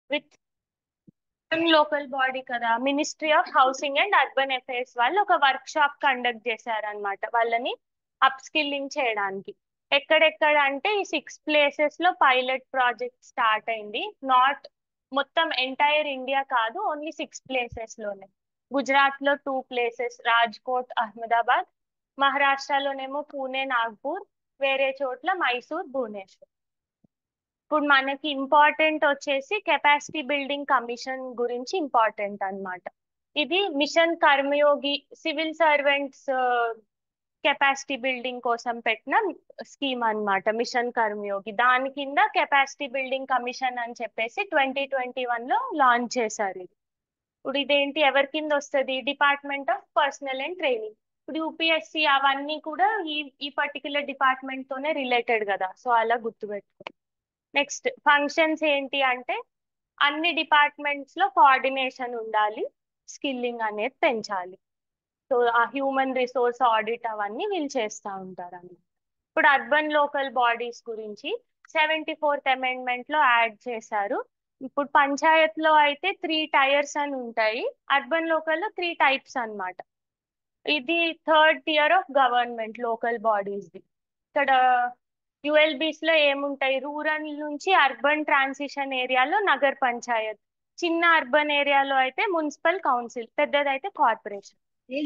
With local body కదా ministry of housing and urban affairs వాళ్ళు ఒక వర్క్ షాప్ కండక్ట్ చేశారనమాట వాళ్ళని అప్ స్కిల్లింగ్ చేయడానికి ఎక్కడెక్కడ అంటే ఈ సిక్స్ ప్లేసెస్ లో పైలట్ ప్రాజెక్ట్ స్టార్ట్ అయింది నాట్ మొత్తం ఎంటైర్ ఇండియా కాదు ఓన్లీ సిక్స్ ప్లేసెస్ లోనే గుజరాత్ లో టూ ప్లేసెస్ రాజ్కోట్ అహ్మదాబాద్ మహారాష్ట్రలోనేమో పూణే నాగ్పూర్ వేరే చోట్ల మైసూర్ భువనేశ్వర్ ఇప్పుడు మనకి ఇంపార్టెంట్ వచ్చేసి కెపాసిటీ బిల్డింగ్ కమిషన్ గురించి ఇంపార్టెంట్ అన్నమాట ఇది mission Karmayogi civil servants capacity building కోసం పెట్టిన స్కీమ్ అన్నమాట మిషన్ కర్మయోగి దాని కింద కెపాసిటీ బిల్డింగ్ కమిషన్ అని చెప్పేసి ట్వంటీ ట్వంటీ వన్ లో లాంచ్ చేశారు ఇది ఇప్పుడు ఇదేంటి ఎవరి కింద వస్తుంది department of personnel and training ఇప్పుడు యూపీఎస్సి అవన్నీ కూడా ఈ ఈ పర్టికులర్ డిపార్ట్మెంట్ తోనే రిలేటెడ్ కదా సో అలా గుర్తుపెట్టుకోండి నెక్స్ట్ ఫంక్షన్స్ ఏంటి అంటే అన్ని డిపార్ట్మెంట్స్ లో కోఆర్డినేషన్ ఉండాలి స్కిల్లింగ్ అనేది పెంచాలి సో ఆ హ్యూమన్ రిసోర్స్ ఆడిట్ అవన్నీ వీళ్ళు చేస్తూ ఉంటారు అన్నమాట ఇప్పుడు అర్బన్ లోకల్ బాడీస్ గురించి సెవెంటీ ఫోర్త్ అమెండ్మెంట్ లో యాడ్ చేశారు ఇప్పుడు పంచాయత్ లో అయితే త్రీ టైర్స్ అని ఉంటాయి అర్బన్ లోకల్ లో త్రీ టైప్స్ అన్నమాట ఇది third tier of government local bodies the ఇక్కడ యుఎల్బిస్ లో ఏముంటాయి రూరల్ నుంచి అర్బన్ ట్రాన్సిషన్ ఏరియాలో నగర్ పంచాయత్ చిన్న అర్బన్ ఏరియాలో అయితే మున్సిపల్ కౌన్సిల్ పెద్దదైతే కార్పొరేషన్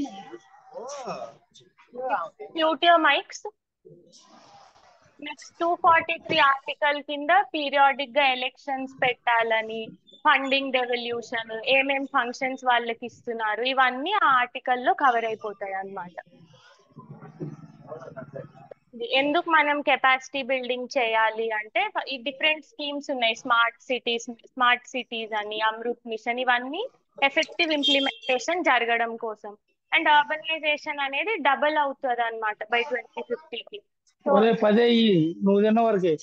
ఫ్యూటియో మైక్స్ next two forty three article కింద పీరియాడిక్ గా ఎలక్షన్స్ పెట్టాలని ఫండింగ్ డెవల్యూషన్ ఏమేం ఫంక్షన్స్ వాళ్ళకి ఇస్తున్నారు ఇవన్నీ ఆ ఆర్టికల్ లో కవర్ అయిపోతాయి అన్నమాట ఎందుకు మనం కెపాసిటీ బిల్డింగ్ చేయాలి అంటే ఈ డిఫరెంట్ స్కీమ్స్ ఉన్నాయి స్మార్ట్ సిటీస్ స్మార్ట్ సిటీస్ అని అమృత్ మిషన్ ఇవన్నీ ఎఫెక్టివ్ ఇంప్లిమెంటేషన్ జరగడం కోసం అండ్ అర్బనైజేషన్ అనేది డబుల్ అవుతుంది అనమాట బై ట్వంటీ ఫిఫ్టీకి ఒరే పదే ఈ నువ్వు తిన్న వరకే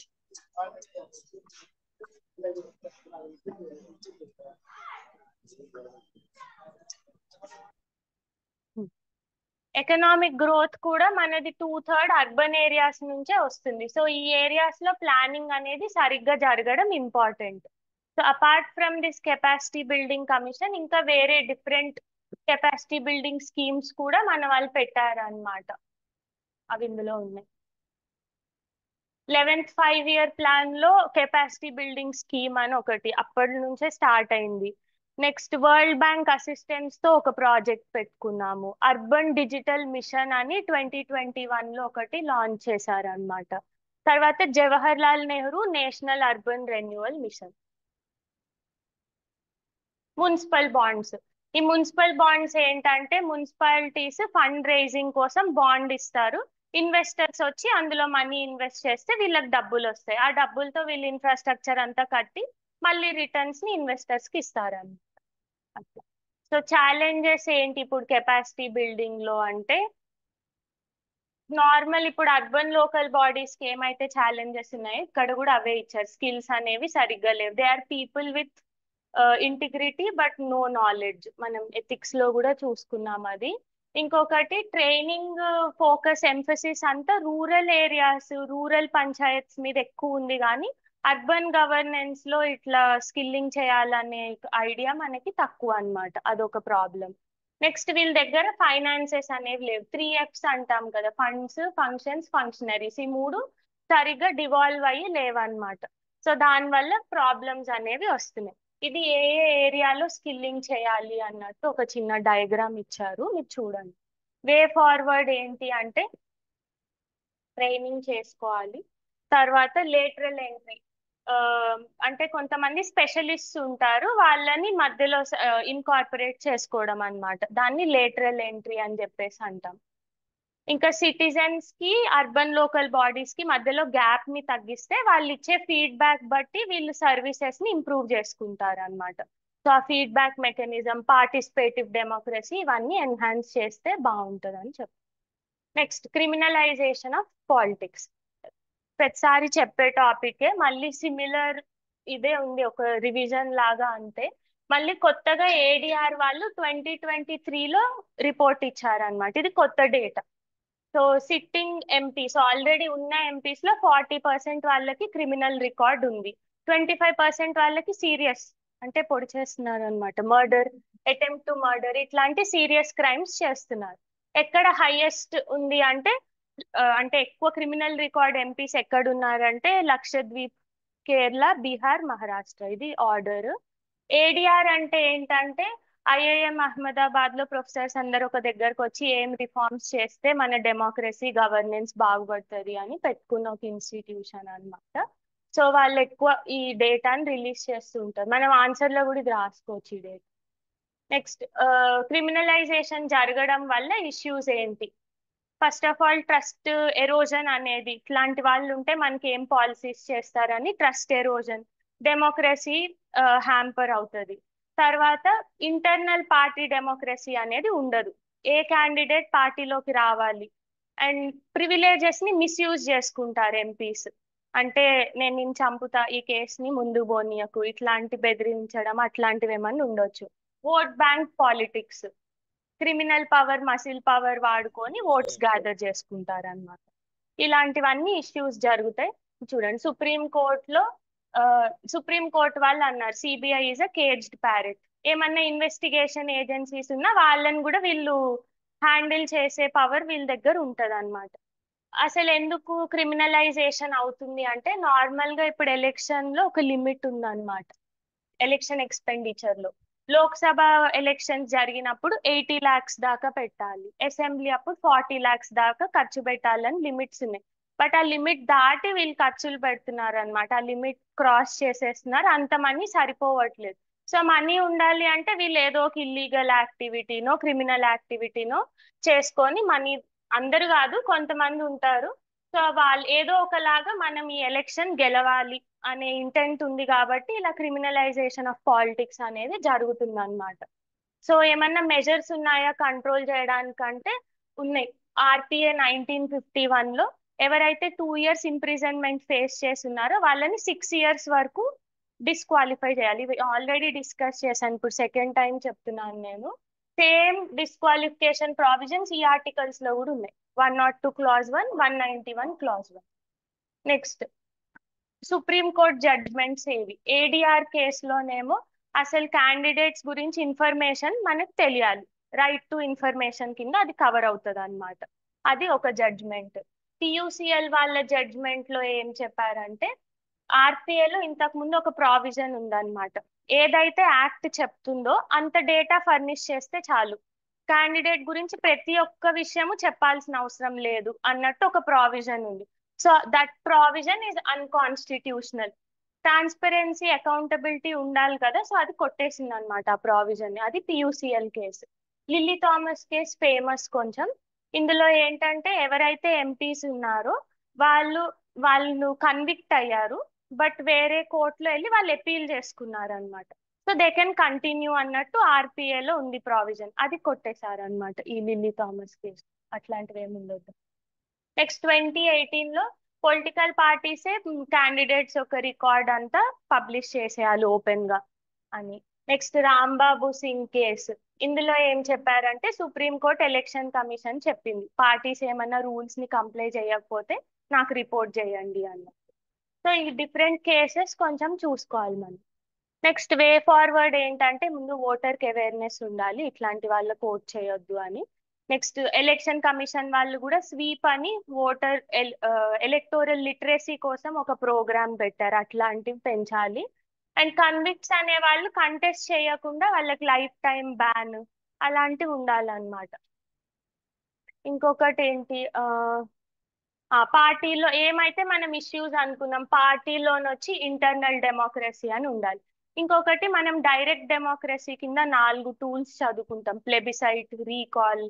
ఎకనామిక్ గ్రోత్ కూడా మనది టూ థర్డ్ అర్బన్ ఏరియాస్ నుంచే వస్తుంది సో ఈ ఏరియాస్ లో ప్లానింగ్ అనేది సరిగ్గా జరగడం important so apart from this capacity building commission ఇంకా వేరే డిఫరెంట్ కెపాసిటీ బిల్డింగ్ స్కీమ్స్ కూడా మన వాళ్ళు పెట్టారన్నమాట అవి ఇందులో ఉన్నాయి లెవెన్త్ ఫైవ్ ఇయర్ ప్లాన్ లో కెపాసిటీ బిల్డింగ్ స్కీమ్ అని ఒకటి అప్పటి నుంచే స్టార్ట్ అయింది నెక్స్ట్ వరల్డ్ బ్యాంక్ అసిస్టెన్స్ తో ఒక ప్రాజెక్ట్ పెట్టుకున్నాము అర్బన్ డిజిటల్ మిషన్ అని ట్వంటీ ట్వంటీ వన్ లో ఒకటి లాంచ్ చేశారు అనమాట తర్వాత Jawahar Lal Nehru national urban renewal mission municipal bonds ఈ మున్సిపల్ బాండ్స్ ఏంటంటే మున్సిపాలిటీస్ ఫండ్ రైజింగ్ కోసం బాండ్ ఇస్తారు ఇన్వెస్టర్స్ వచ్చి అందులో మనీ ఇన్వెస్ట్ చేస్తే వీళ్ళకి డబ్బులు వస్తాయి ఆ డబ్బులతో వీళ్ళు ఇన్ఫ్రాస్ట్రక్చర్ అంతా కట్టి మళ్ళీ రిటర్న్స్ ని ఇన్వెస్టర్స్ కి ఇస్తారని అట్లా సో ఛాలెంజెస్ ఏంటి ఇప్పుడు కెపాసిటీ బిల్డింగ్ లో అంటే నార్మల్ ఇప్పుడు అర్బన్ లోకల్ బాడీస్ కి ఏమైతే ఛాలెంజెస్ ఉన్నాయో ఇక్కడ కూడా అవే ఇచ్చారు స్కిల్స్ అనేవి సరిగ్గా లేవు they are people with integrity but no knowledge మనం ఎథిక్స్ లో కూడా చూసుకున్నాం అది ఇంకొకటి ట్రైనింగ్ ఫోకస్ ఎంఫసిస్ అంతా రూరల్ ఏరియాస్ రూరల్ పంచాయత్స్ మీద ఎక్కువ ఉంది కానీ అర్బన్ గవర్నెన్స్ లో ఇట్లా స్కిల్లింగ్ చేయాలనే ఐడియా మనకి తక్కువ అనమాట అదొక ప్రాబ్లం నెక్స్ట్ వీళ్ళ దగ్గర ఫైనాన్సెస్ అనేవి లేవు త్రీ ఎఫ్స్ అంటాం కదా ఫండ్స్ ఫంక్షన్స్ ఫంక్షనరీస్ ఈ మూడు సరిగ్గా డివాల్వ్ అయ్యి లేవన్నమాట సో దానివల్ల ప్రాబ్లమ్స్ అనేవి వస్తున్నాయి ఇది ఏ ఏ ఏరియాలో స్కిల్లింగ్ చేయాలి అన్నట్టు ఒక చిన్న డయాగ్రామ్ ఇచ్చారు మీరు చూడండి వే ఫార్వర్డ్ ఏంటి అంటే ట్రైనింగ్ చేసుకోవాలి తర్వాత లేటరల్ ఎంట్రీ అంటే కొంతమంది స్పెషలిస్ట్ ఉంటారు వాళ్ళని మధ్యలో ఇన్కార్పొరేట్ చేసుకోవడం అన్నమాట దాన్ని లేటరల్ ఎంట్రీ అని చెప్పేసి అంటాం ఇంకా సిటిజన్స్ కి అర్బన్ లోకల్ బాడీస్ కి మధ్యలో గ్యాప్ ని తగ్గిస్తే వాళ్ళు ఇచ్చే ఫీడ్బ్యాక్ బట్టి వీళ్ళు సర్వీసెస్ ని ఇంప్రూవ్ చేసుకుంటారు అనమాట సో ఆ ఫీడ్బ్యాక్ మెకానిజం పార్టిసిపేటివ్ డెమోక్రసీ ఇవన్నీ ఎన్హాన్స్ చేస్తే బాగుంటుంది అని చెప్పి నెక్స్ట్ క్రిమినలైజేషన్ ఆఫ్ పాలిటిక్స్ ప్రతిసారి చెప్పే టాపికే మళ్ళీ సిమిలర్ ఇదే ఉంది ఒక రివిజన్ లాగా అంతే మళ్ళీ కొత్తగా ఏడిఆర్ వాళ్ళు ట్వంటీ ట్వంటీ త్రీలో రిపోర్ట్ ఇచ్చారనమాట ఇది కొత్త data so sitting MPs already ఉన్న ఎంపీస్ లో ఫార్టీ పర్సెంట్ వాళ్ళకి క్రిమినల్ రికార్డ్ ఉంది ట్వంటీ ఫైవ్ పర్సెంట్ వాళ్ళకి సీరియస్ అంటే పొడి చేస్తున్నారు అనమాట మర్డర్ అటెంప్ట్ టు మర్డర్ ఇట్లాంటి సీరియస్ క్రైమ్స్ చేస్తున్నారు ఎక్కడ హైయెస్ట్ ఉంది అంటే ఆ, అంటే ఎక్కువ క్రిమినల్ రికార్డ్ ఎంపీస్ ఎక్కడ ఉన్నారంటే లక్షద్వీప్ కేరళ బీహార్ మహారాష్ట్ర ఇది ఆర్డర్ ఏడిఆర్ అంటే ఏంటంటే ఐఐఎం అహ్మదాబాద్ లో ప్రొఫెసర్స్ అందరు ఒక దగ్గరకు వచ్చి ఏం రిఫార్మ్స్ చేస్తే మన డెమోక్రసీ గవర్నెన్స్ బాగుపడుతుంది అని పెట్టుకున్న ఒక ఇన్స్టిట్యూషన్ అన్నమాట సో వాళ్ళు ఎక్కువ ఈ డేటాని రిలీజ్ చేస్తూ ఉంటారు మనం ఆన్సర్ లో కూడా ఇది రాసుకోవచ్చు ఈ డేటా నెక్స్ట్ క్రిమినలైజేషన్ జరగడం వల్ల ఇష్యూస్ ఏంటి first of all trust erosion అనేది ఇట్లాంటి వాళ్ళు ఉంటే మనకి ఏం పాలసీస్ చేస్తారని ట్రస్ట్ ఎరోజన్ డెమోక్రసీ హ్యాంపర్ అవుతుంది తర్వాత ఇంటర్నల్ పార్టీ డెమోక్రసీ అనేది ఉండదు ఏ క్యాండిడేట్ పార్టీలోకి రావాలి అండ్ ప్రివిలేజెస్ ని మిస్యూజ్ చేసుకుంటారు ఎంపీస్ అంటే నేను నేను చంపుతా ఈ కేసుని ముందు పోనీయకు ఇట్లాంటి బెదిరించడం అట్లాంటివి ఏమన్నా ఉండొచ్చు vote bank politics criminal power muscle power వాడుకొని ఓట్స్ గ్యాదర్ చేసుకుంటారు అనమాట ఇలాంటివన్నీ ఇష్యూస్ జరుగుతాయి చూడండి సుప్రీం కోర్టులో సుప్రీం కోర్ట్ వాళ్ళు అన్నారు CBI is a caged parrot ఏమన్నా ఇన్వెస్టిగేషన్ ఏజెన్సీస్ ఉన్నా వాళ్ళని కూడా వీళ్ళు హ్యాండిల్ చేసే పవర్ వీళ్ళ దగ్గర ఉంటది అనమాట అసలు ఎందుకు క్రిమినలైజేషన్ అవుతుంది అంటే నార్మల్ గా ఇప్పుడు ఎలక్షన్ లో ఒక లిమిట్ ఉందన్నమాట ఎలక్షన్ ఎక్స్పెండిచర్ లో లోక్సభ ఎలక్షన్స్ జరిగినప్పుడు ఎయిటీ లాక్స్ దాకా పెట్టాలి అసెంబ్లీ అప్పుడు ఫార్టీ లాక్స్ దాకా ఖర్చు పెట్టాలని లిమిట్స్ ఉన్నాయి బట్ ఆ లిమిట్ దాటి వీళ్ళు ఖర్చులు పెడుతున్నారు అనమాట ఆ లిమిట్ క్రాస్ చేసేస్తున్నారు అంత మనీ సరిపోవట్లేదు సో మనీ ఉండాలి అంటే వీళ్ళు ఏదో ఒక ఇల్లీగల్ యాక్టివిటీనో క్రిమినల్ యాక్టివిటీనో చేసుకొని మనీ అందరు కాదు కొంతమంది ఉంటారు సో వాళ్ళు ఏదో ఒకలాగా మనం ఈ ఎలక్షన్ గెలవాలి అనే ఇంటెంట్ ఉంది కాబట్టి ఇలా క్రిమినలైజేషన్ ఆఫ్ పాలిటిక్స్ అనేది జరుగుతుంది అనమాట సో ఏమన్నా మెజర్స్ ఉన్నాయా కంట్రోల్ చేయడానికంటే ఉన్నాయి ఆర్టీఏ నైన్టీన్ ఫిఫ్టీ వన్ లో ఎవరైతే టూ ఇయర్స్ ఇంప్రిజన్మెంట్ ఫేస్ చేస్తున్నారో వాళ్ళని సిక్స్ ఇయర్స్ వరకు డిస్క్వాలిఫై చేయాలి ఆల్రెడీ డిస్కస్ చేశాను ఇప్పుడు సెకండ్ టైం చెప్తున్నాను నేను సేమ్ డిస్క్వాలిఫికేషన్ ప్రావిజన్స్ ఈ ఆర్టికల్స్ లో కూడా ఉన్నాయి one nought two clause one one ninety one clause one next supreme court judgements ఏవి ఏడిఆర్ కేసులోనేమో అసలు క్యాండిడేట్స్ గురించి ఇన్ఫర్మేషన్ మనకు తెలియాలి రైట్ టు ఇన్ఫర్మేషన్ కింద అది కవర్ అవుతుంది అనమాట అది ఒక జడ్జ్మెంట్ టియూసిఎల్ వాళ్ళ జడ్జ్మెంట్ లో ఏం చెప్పారంటే ఆర్పిఏలో ఇంతకు ముందు ఒక ప్రావిజన్ ఉందన్నమాట ఏదైతే యాక్ట్ చెప్తుందో అంత డేటా ఫర్నిష్ చేస్తే చాలు క్యాండిడేట్ గురించి ప్రతి ఒక్క విషయము చెప్పాల్సిన అవసరం లేదు అన్నట్టు ఒక ప్రావిజన్ ఉంది so that provision is unconstitutional transparency accountability ఉండాలి కదా సో అది కొట్టేసింది అనమాట ఆ ప్రావిజన్ అది PUCL case Lily Thomas case famous కొంచెం ఇందులో ఏంటంటే ఎవరైతే ఎంపీస్ ఉన్నారో వాళ్ళు వాళ్ళు కన్విక్ట్ అయ్యారు బట్ వేరే కోర్టులో వెళ్ళి వాళ్ళు అపీల్ చేసుకున్నారు అనమాట సో దే కెన్ కంటిన్యూ అన్నట్టు ఆర్పిఏలో ఉంది ప్రావిజన్ అది కొట్టేశారు అనమాట ఈ లిల్లీ థామస్ కేసు అట్లాంటివి ఏమి ఉండొద్దు నెక్స్ట్ ట్వంటీ ఎయిటీన్ లో పొలిటికల్ పార్టీసే క్యాండిడేట్స్ ఒక రికార్డ్ అంతా పబ్లిష్ చేసేయాలి ఓపెన్ గా అని నెక్స్ట్ రాంబాబు సింగ్ కేసు ఇందులో ఏం చెప్పారంటే సుప్రీం కోర్ట్ ఎలక్షన్ కమిషన్ చెప్పింది పార్టీస్ ఏమన్నా రూల్స్ ని కంప్లై చేయకపోతే నాకు రిపోర్ట్ చేయండి అన్నట్టు సో ఈ డిఫరెంట్ కేసెస్ కొంచెం చూసుకోవాలి మనం నెక్స్ట్ వే ఫార్వర్డ్ ఏంటంటే ముందు ఓటర్కి అవేర్నెస్ ఉండాలి ఇట్లాంటి వాళ్ళకి ఓట్ చేయొద్దు అని నెక్స్ట్ ఎలక్షన్ కమిషన్ వాళ్ళు కూడా స్వీప్ అని ఓటర్ ఎలక్టోరల్ లిటరసీ కోసం ఒక ప్రోగ్రామ్ పెట్టారు అట్లాంటివి పెంచాలి అండ్ కన్విక్ట్స్ అనే వాళ్ళు కంటెస్ట్ చేయకుండా వాళ్ళకి లైఫ్ టైం బ్యాన్ అలాంటివి ఉండాలన్నమాట ఇంకొకటి ఏంటి ఆ పార్టీలో ఏమైతే మనం ఇష్యూస్ అనుకున్నాం పార్టీలోనొచ్చి ఇంటర్నల్ డెమోక్రసీ అని ఉండాలి ఇంకొకటి మనం డైరెక్ట్ డెమోక్రసీ కింద నాలుగు టూల్స్ చదువుకుంటాం ప్లెబిసైట్ రీకాల్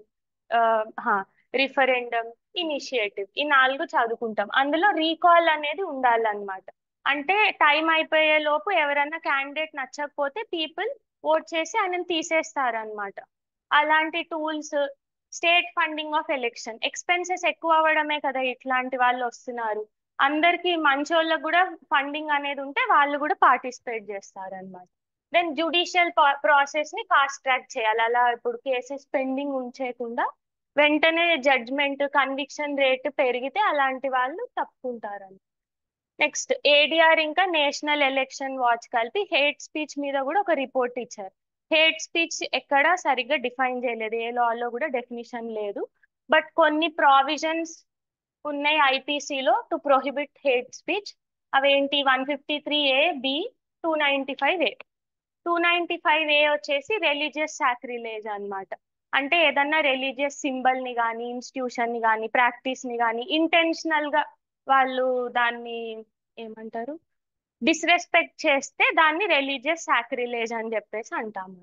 రిఫరెండమ్ ఇనిషియేటివ్ ఈ నాలుగు చదువుకుంటాం అందులో రీకాల్ అనేది ఉండాలన్నమాట అంటే టైం అయిపోయే లోపు ఎవరైనా క్యాండిడేట్ నచ్చకపోతే పీపుల్ ఓట్ చేసి ఆయనను తీసేస్తారనమాట అలాంటి tools state funding of election expenses ఎక్కువ అవ్వడమే కదా ఇట్లాంటి వాళ్ళు వస్తున్నారు అందరికి మంచోళ్ళకు కూడా ఫండింగ్ అనేది ఉంటే వాళ్ళు కూడా పార్టిసిపేట్ చేస్తారనమాట దెన్ జ్యుడిషియల్ ప్రాసెస్ ని ఫాస్ట్ ట్రాక్ చేయాలి అలా ఇప్పుడు కేసెస్ పెండింగ్ ఉంచేయకుండా వెంటనే జడ్జ్మెంట్ కన్విక్షన్ రేట్ పెరిగితే అలాంటి వాళ్ళు తప్పుకుంటారని నెక్స్ట్ ఏడిఆర్ ఇంకా నేషనల్ ఎలక్షన్ వాచ్ కలిపి హేట్ స్పీచ్ మీద కూడా ఒక రిపోర్ట్ ఇచ్చారు హేట్ స్పీచ్ ఎక్కడ సరిగ్గా డిఫైన్ చేయలేదు ఏ లాలో కూడా డెఫినిషన్ లేదు బట్ కొన్ని ప్రావిజన్స్ ఉన్నాయి ఐపీసీలో టు ప్రొహిబిట్ హేట్ స్పీచ్ అవేంటి one fifty three A B two ninety five A two ninety five A వచ్చేసి రిలీజియస్ సాక్రిలేజ్ అన్నమాట అంటే ఏదన్నా రిలీజియస్ సింబల్ ని కానీ ఇన్స్టిట్యూషన్ ని కానీ ప్రాక్టీస్ ని కానీ ఇంటెన్షనల్ గా వాళ్ళు దాన్ని ఏమంటారు డిస్రెస్పెక్ట్ చేస్తే దాన్ని రిలీజియస్ సాక్రిలేజ్ అని చెప్పేసి అంటాము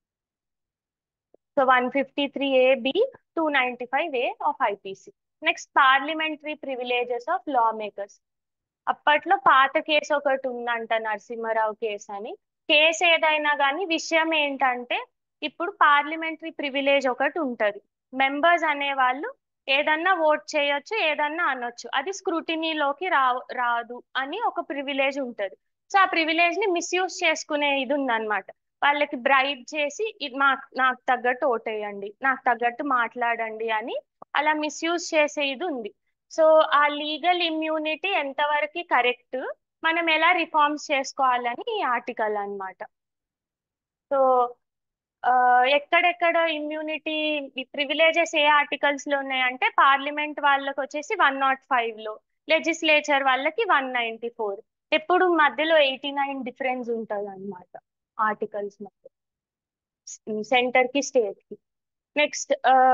so one fifty three A B two ninety five A of IPC next parliamentary privileges of law makers అప్పట్లో పాత కేసు ఒకటి ఉందంట నరసింహారావు కేసు అని కేసు ఏదైనా కానీ విషయం ఏంటంటే ఇప్పుడు పార్లమెంటరీ ప్రివిలేజ్ ఒకటి ఉంటది మెంబర్స్ అనేవాళ్ళు ఏదన్నా ఓట్ చేయొచ్చు ఏదన్నా అనొచ్చు అది స్క్రూటినీలోకి రా రాదు అని ఒక ప్రివిలేజ్ ఉంటది సో ఆ ప్రివిలేజ్ ని మిస్యూజ్ చేసుకునే ఇది ఉందన్నమాట వాళ్ళకి బ్రైబ్ చేసి ఇది మా నాకు తగ్గట్టు ఓటేయండి నాకు తగ్గట్టు మాట్లాడండి అని అలా మిస్యూజ్ చేసే ఇది ఉంది సో ఆ లీగల్ ఇమ్యూనిటీ ఎంతవరకు కరెక్ట్ మనం ఎలా రిఫార్మ్స్ చేసుకోవాలని ఈ ఆర్టికల్ అన్నమాట సో ఎక్కడెక్కడ ఇమ్యూనిటీ ప్రివిలేజెస్ ఏ ఆర్టికల్స్ లో ఉన్నాయంటే పార్లమెంట్ వాళ్ళకి వచ్చేసి వన్ నాట్ ఫైవ్ లో లెజిస్లేచర్ వాళ్ళకి వన్ నైన్టీ ఫోర్ ఎప్పుడు మధ్యలో ఎయిటీ నైన్ డిఫరెన్స్ ఉంటుంది అనమాట ఆర్టికల్స్ మధ్య సెంటర్ కి స్టేట్ కి నెక్స్ట్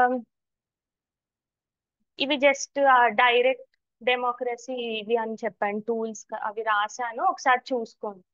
ఇవి జస్ట్ డైరెక్ట్ డెమోక్రసీ ఇవి అని చెప్పాను టూల్స్ అవి రాశాను ఒకసారి చూసుకోండి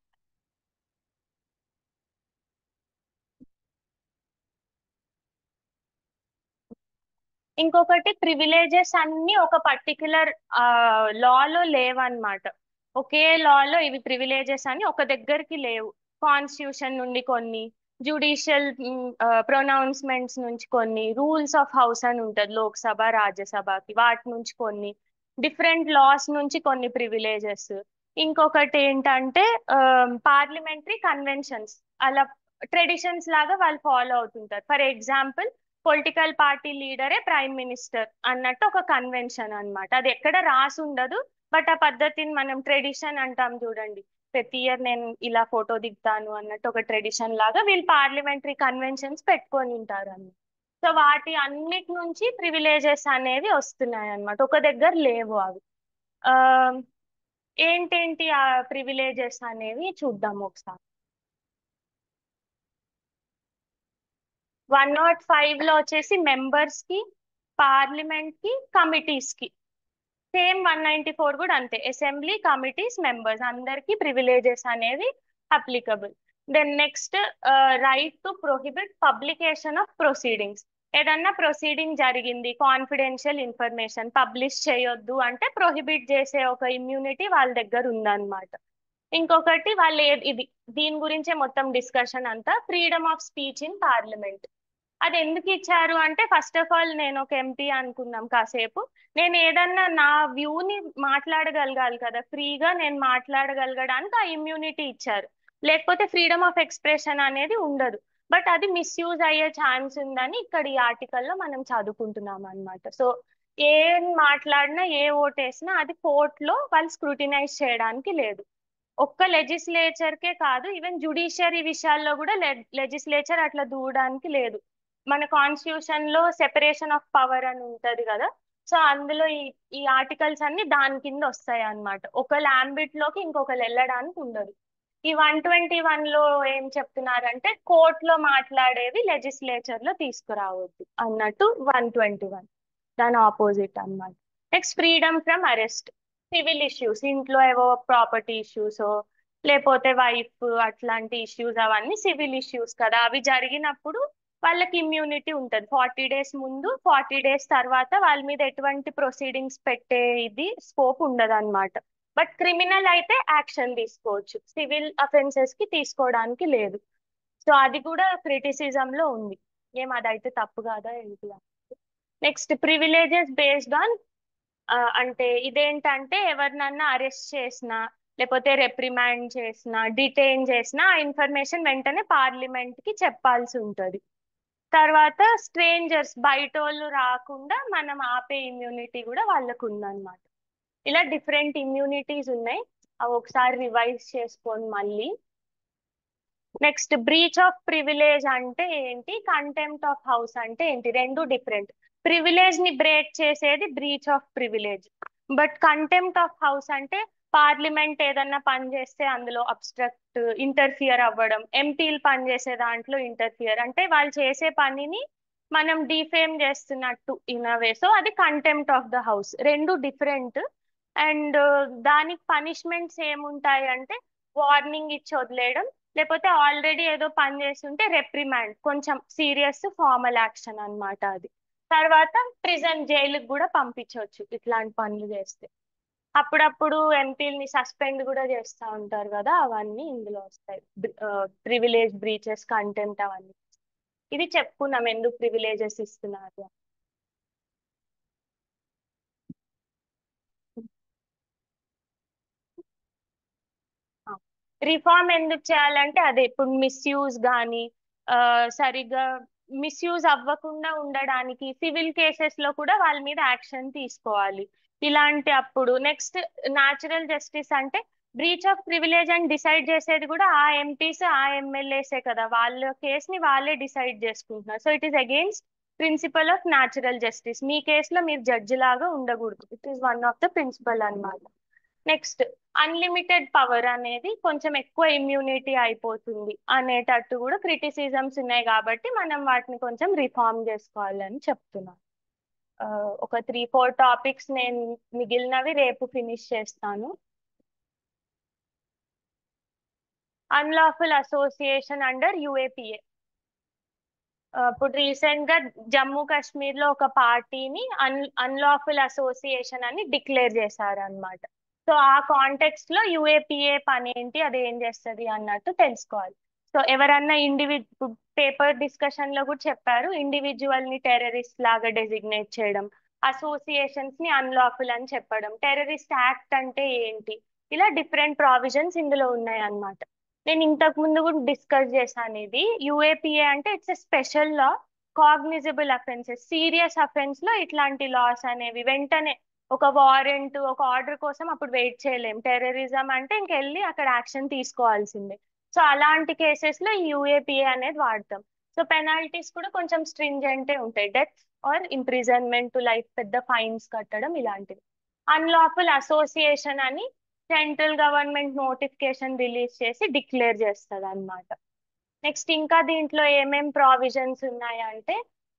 ఇంకొకటి ప్రివిలేజెస్ అన్ని ఒక పర్టికులర్ లాలో లేవన్నమాట ఒకే లాలో ఇవి ప్రివిలేజెస్ అని ఒక దగ్గరికి లేవు కాన్స్టిట్యూషన్ నుండి కొన్ని జ్యుడిషియల్ ప్రొనౌన్స్మెంట్స్ నుంచి కొన్ని రూల్స్ ఆఫ్ హౌస్ అని ఉంటుంది లోక్సభ రాజ్యసభకి వాటి నుంచి కొన్ని డిఫరెంట్ లాస్ నుంచి కొన్ని ప్రివిలేజెస్ ఇంకొకటి ఏంటంటే పార్లమెంటరీ కన్వెన్షన్స్ అలా ట్రెడిషన్స్ లాగా వాళ్ళు ఫాలో అవుతుంటారు ఫర్ ఎగ్జాంపుల్ పొలిటికల్ పార్టీ లీడరే ప్రైమ్ మినిస్టర్ అన్నట్టు ఒక కన్వెన్షన్ అన్నమాట అది ఎక్కడ రాసి ఉండదు బట్ ఆ పద్ధతిని మనం ట్రెడిషన్ అంటాం చూడండి ప్రతి ఇయర్ నేను ఇలా ఫోటో దిగుతాను అన్నట్టు ఒక ట్రెడిషన్ లాగా వీళ్ళు పార్లమెంటరీ కన్వెన్షన్స్ పెట్టుకొని ఉంటారు అన్నమాట సో వాటి అన్నిటి నుంచి ప్రివిలేజెస్ అనేవి వస్తున్నాయి అన్నమాట ఒక దగ్గర లేవు అవి ఆ, ఏంటేంటి ఆ ప్రివిలేజెస్ అనేవి చూద్దాం ఒకసారి వన్ నాట్ ఫైవ్ లో వచ్చేసి మెంబర్స్ కి పార్లమెంట్ కి కమిటీస్ కి సేమ్ వన్ నైన్టీ ఫోర్ కూడా అంతే అసెంబ్లీ కమిటీస్ మెంబర్స్ అందరికి ప్రివిలేజెస్ అనేవి applicable then next right to prohibit publication of proceedings ఏదన్నా ప్రొసీడింగ్ జరిగింది కాన్ఫిడెన్షియల్ ఇన్ఫర్మేషన్ పబ్లిష్ చేయొద్దు అంటే ప్రొహిబిట్ చేసే ఒక ఇమ్యూనిటీ వాళ్ళ దగ్గర ఉందన్నమాట ఇంకొకటి వాళ్ళు ఏ- ఇది దీని గురించే మొత్తం డిస్కషన్ అంతా freedom of speech in parliament అది ఎందుకు ఇచ్చారు అంటే ఫస్ట్ ఆఫ్ ఆల్ నేను ఒక ఎంపీ అనుకుందాం కాసేపు నేను ఏదన్నా నా వ్యూని మాట్లాడగలగాలి కదా ఫ్రీగా నేను మాట్లాడగలగడానికి ఆ ఇమ్యూనిటీ ఇచ్చారు లేకపోతే ఫ్రీడమ్ ఆఫ్ ఎక్స్ప్రెషన్ అనేది ఉండదు బట్ అది మిస్యూజ్ అయ్యే ఛాన్స్ ఉందని ఇక్కడ ఈ ఆర్టికల్లో మనం చదువుకుంటున్నాం అన్నమాట సో ఏం మాట్లాడినా ఏ ఓట్ వేసినా అది కోర్టులో వాళ్ళు స్క్రూటినైజ్ చేయడానికి లేదు ఒక్క లెజిస్లేచర్కే కాదు ఈవెన్ జుడిషియరీ విషయాల్లో కూడా లెజిస్లేచర్ అట్లా దూయడానికి లేదు మన కాన్స్టిట్యూషన్ లో సెపరేషన్ ఆఫ్ పవర్ అని ఉంటది కదా సో అందులో ఈ ఈ ఆర్టికల్స్ అన్ని దాని కింద వస్తాయి అన్నమాట ఒకళ్ళ ambit లోకి ఇంకొకరు వెళ్ళడానికి ఉండదు ఈ వన్ ట్వంటీ వన్ లో ఏం చెప్తున్నారంటే కోర్టులో మాట్లాడేవి లెజిస్లేచర్ లో తీసుకురావద్దు అన్నట్టు వన్ ట్వంటీ వన్ దాని ఆపోజిట్ అన్నమాట next freedom from arrest civil issues ఇంట్లో ఏవో ప్రాపర్టీ ఇష్యూస్ లేకపోతే వైఫ్ అట్లాంటి ఇష్యూస్ అవన్నీ సివిల్ ఇష్యూస్ కదా అవి జరిగినప్పుడు వాళ్ళకి ఇమ్యూనిటీ ఉంటుంది ఫార్టీ డేస్ ముందు ఫార్టీ డేస్ తర్వాత వాళ్ళ మీద ఎటువంటి ప్రొసీడింగ్స్ పెట్టే ఇది స్కోప్ ఉండదు అనమాట బట్ క్రిమినల్ అయితే యాక్షన్ తీసుకోవచ్చు సివిల్ అఫెన్సెస్ కి తీసుకోవడానికి లేదు సో అది కూడా క్రిటిసిజం లో ఉంది ఏం అదైతే తప్పు కాదా ఏంటి నెక్స్ట్ ప్రివిలేజెస్ బేస్డ్ ఆన్ అంటే ఇదేంటంటే ఎవరినన్నా అరెస్ట్ చేసినా లేకపోతే రెప్రిమాండ్ చేసినా డిటైన్ చేసినా ఆ ఇన్ఫర్మేషన్ వెంటనే పార్లమెంట్ కి చెప్పాల్సి ఉంటది తర్వాత స్ట్రేంజర్స్ బయట వాళ్ళు రాకుండా మనం ఆపే ఇమ్యూనిటీ కూడా వాళ్ళకు ఉందన్నమాట ఇలా డిఫరెంట్ ఇమ్యూనిటీస్ ఉన్నాయి అవి ఒకసారి రివైజ్ చేసుకొని మళ్ళీ నెక్స్ట్ బ్రీచ్ ఆఫ్ ప్రివిలేజ్ అంటే ఏంటి కంటెంప్ట్ ఆఫ్ హౌస్ అంటే ఏంటి రెండు డిఫరెంట్ ప్రివిలేజ్ ని బ్రేక్ చేసేది breach of privilege but contempt of house అంటే పార్లమెంట్ ఏదన్నా పని చేస్తే అందులో అబ్స్ట్రక్ట్ ఇంటర్ఫియర్ అవ్వడం ఎంపీలు పని చేసే దాంట్లో ఇంటర్ఫియర్ అంటే వాళ్ళు చేసే పనిని మనం డిఫేమ్ చేస్తున్నట్టు ఇన్ వే సో అది కంటెంప్ట్ ఆఫ్ ద హౌస్ రెండు డిఫరెంట్ అండ్ దానికి పనిష్మెంట్స్ ఏముంటాయి అంటే వార్నింగ్ ఇచ్చి వదిలేయడం లేకపోతే ఆల్రెడీ ఏదో పని చేస్తుంటే రెప్రిమాండ్ కొంచెం సీరియస్ ఫార్మల్ యాక్షన్ అన్నమాట అది తర్వాత ప్రిజన్ జైలుకి కూడా పంపించవచ్చు ఇట్లాంటి పనులు చేస్తే అప్పుడప్పుడు ఎంపీలని సస్పెండ్ కూడా చేస్తూ ఉంటారు కదా అవన్నీ ఇందులో వస్తాయి ప్రివిలేజ్ బ్రీచెస్ కంటెంట్ అవన్నీ ఇది చెప్పుకున్నాం ఎందుకు ప్రివిలేజెస్ ఇస్తున్నారు అని. రిఫార్మ్ ఎందుకు చేయాలంటే అదే ఇప్పుడు మిస్యూజ్ కానీ సరిగ్గా మిస్యూజ్ అవ్వకుండా ఉండడానికి సివిల్ కేసెస్ లో కూడా వాళ్ళ మీద యాక్షన్ తీసుకోవాలి ఇలాంటి అప్పుడు నెక్స్ట్ న్యాచురల్ జస్టిస్ అంటే బ్రీచ్ ఆఫ్ ప్రివిలేజ్ అని డిసైడ్ చేసేది కూడా ఆ ఎంపీస్ ఆ ఎమ్మెల్యేసే కదా వాళ్ళ కేసుని వాళ్ళే డిసైడ్ చేసుకుంటున్నారు so it is against principle of natural justice మీ కేసులో మీరు జడ్జి లాగా ఉండకూడదు it is one of the principle అన్నమాట నెక్స్ట్ అన్లిమిటెడ్ పవర్ అనేది కొంచెం ఎక్కువ ఇమ్యూనిటీ అయిపోతుంది అనేటట్టు కూడా క్రిటిసిజమ్స్ ఉన్నాయి కాబట్టి మనం వాటిని కొంచెం రిఫార్మ్ చేసుకోవాలని చెప్తున్నాను ఆ, ఒక త్రీ ఫోర్ టాపిక్స్ నేను మిగిలినవి రేపు ఫినిష్ చేస్తాను అన్లాఫుల్ అసోసియేషన్ అండర్ యుఏపిఏ ఇప్పుడు రీసెంట్ గా జమ్మూ కాశ్మీర్ లో ఒక పార్టీని అన్ అన్లాఫుల్ అసోసియేషన్ అని డిక్లేర్ చేశారు అనమాట సో ఆ కాంటెక్స్ట్ లో యుఏపిఏ పని ఏంటి అది ఏం చేస్తుంది అన్నట్టు తెలుసుకోవాలి సో ఎవరన్నా ఇండివిజు పేపర్ డిస్కషన్ లో కూడా చెప్పారు ఇండివిజువల్ ని టెర్రరిస్ట్ లాగా డెసిగ్నేట్ చేయడం అసోసియేషన్స్ ని అన్లాఫుల్ అని చెప్పడం టెర్రరిస్ట్ యాక్ట్ అంటే ఏంటి ఇలా డిఫరెంట్ ప్రావిజన్స్ ఇందులో ఉన్నాయి అన్నమాట నేను ఇంతకు ముందు కూడా డిస్కస్ చేశాను ఇది యుఏపిఏ అంటే it's a special law cognizable offences serious offence లో ఇట్లాంటి లాస్ అనేవి వెంటనే ఒక వారెంట్ ఒక ఆర్డర్ కోసం అప్పుడు వెయిట్ చేయలేం టెర్రరిజం అంటే ఇంకెళ్ళి అక్కడ యాక్షన్ తీసుకోవాల్సిందే సో అలాంటి కేసెస్ లో ఈ యుఏపిఏ అనేది వాడతాం సో పెనాల్టీస్ కూడా కొంచెం స్ట్రింజెంటే ఉంటాయి death or imprisonment to life పెద్ద ఫైన్స్ కట్టడం ఇలాంటివి అన్లాఫుల్ అసోసియేషన్ అని సెంట్రల్ గవర్నమెంట్ నోటిఫికేషన్ రిలీజ్ చేసి డిక్లేర్ చేస్తుంది అనమాట నెక్స్ట్ ఇంకా దీంట్లో ఏమేం ప్రావిజన్స్ ఉన్నాయంటే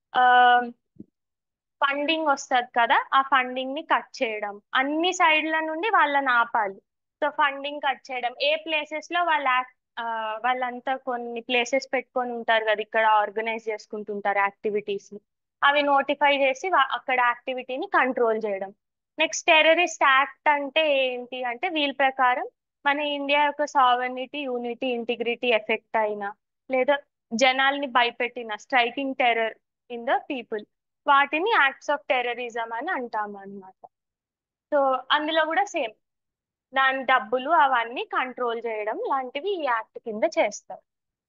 ఫండింగ్ వస్తుంది కదా ఆ ఫండింగ్ ని కట్ చేయడం అన్ని సైడ్ల నుండి వాళ్ళని ఆపాలి సో ఫండింగ్ కట్ చేయడం ఏ ప్లేసెస్ లో వాళ్ళ యాక్- ఆ, వాళ్ళంతా కొన్ని ప్లేసెస్ పెట్టుకొని ఉంటారు కదా ఇక్కడ ఆర్గనైజ్ చేసుకుంటుంటారు యాక్టివిటీస్ ని అవి నోటిఫై చేసి వా- అక్కడ యాక్టివిటీని కంట్రోల్ చేయడం నెక్స్ట్ టెర్రరిస్ట్ యాక్ట్ అంటే ఏంటి అంటే వీళ్ళ ప్రకారం మన ఇండియా యొక్క సావర్నిటీ యూనిటీ ఇంటిగ్రిటీ ఎఫెక్ట్ అయినా లేదా జనాల్ని భయపెట్టిన striking terror in the people వాటిని యాక్ట్స్ ఆఫ్ టెర్రరిజం అని అంటాం అన్నమాట సో అందులో కూడా సేమ్ దాని డబ్బులు అవన్నీ కంట్రోల్ చేయడం లాంటివి ఈ యాక్ట్ కింద చేస్తారు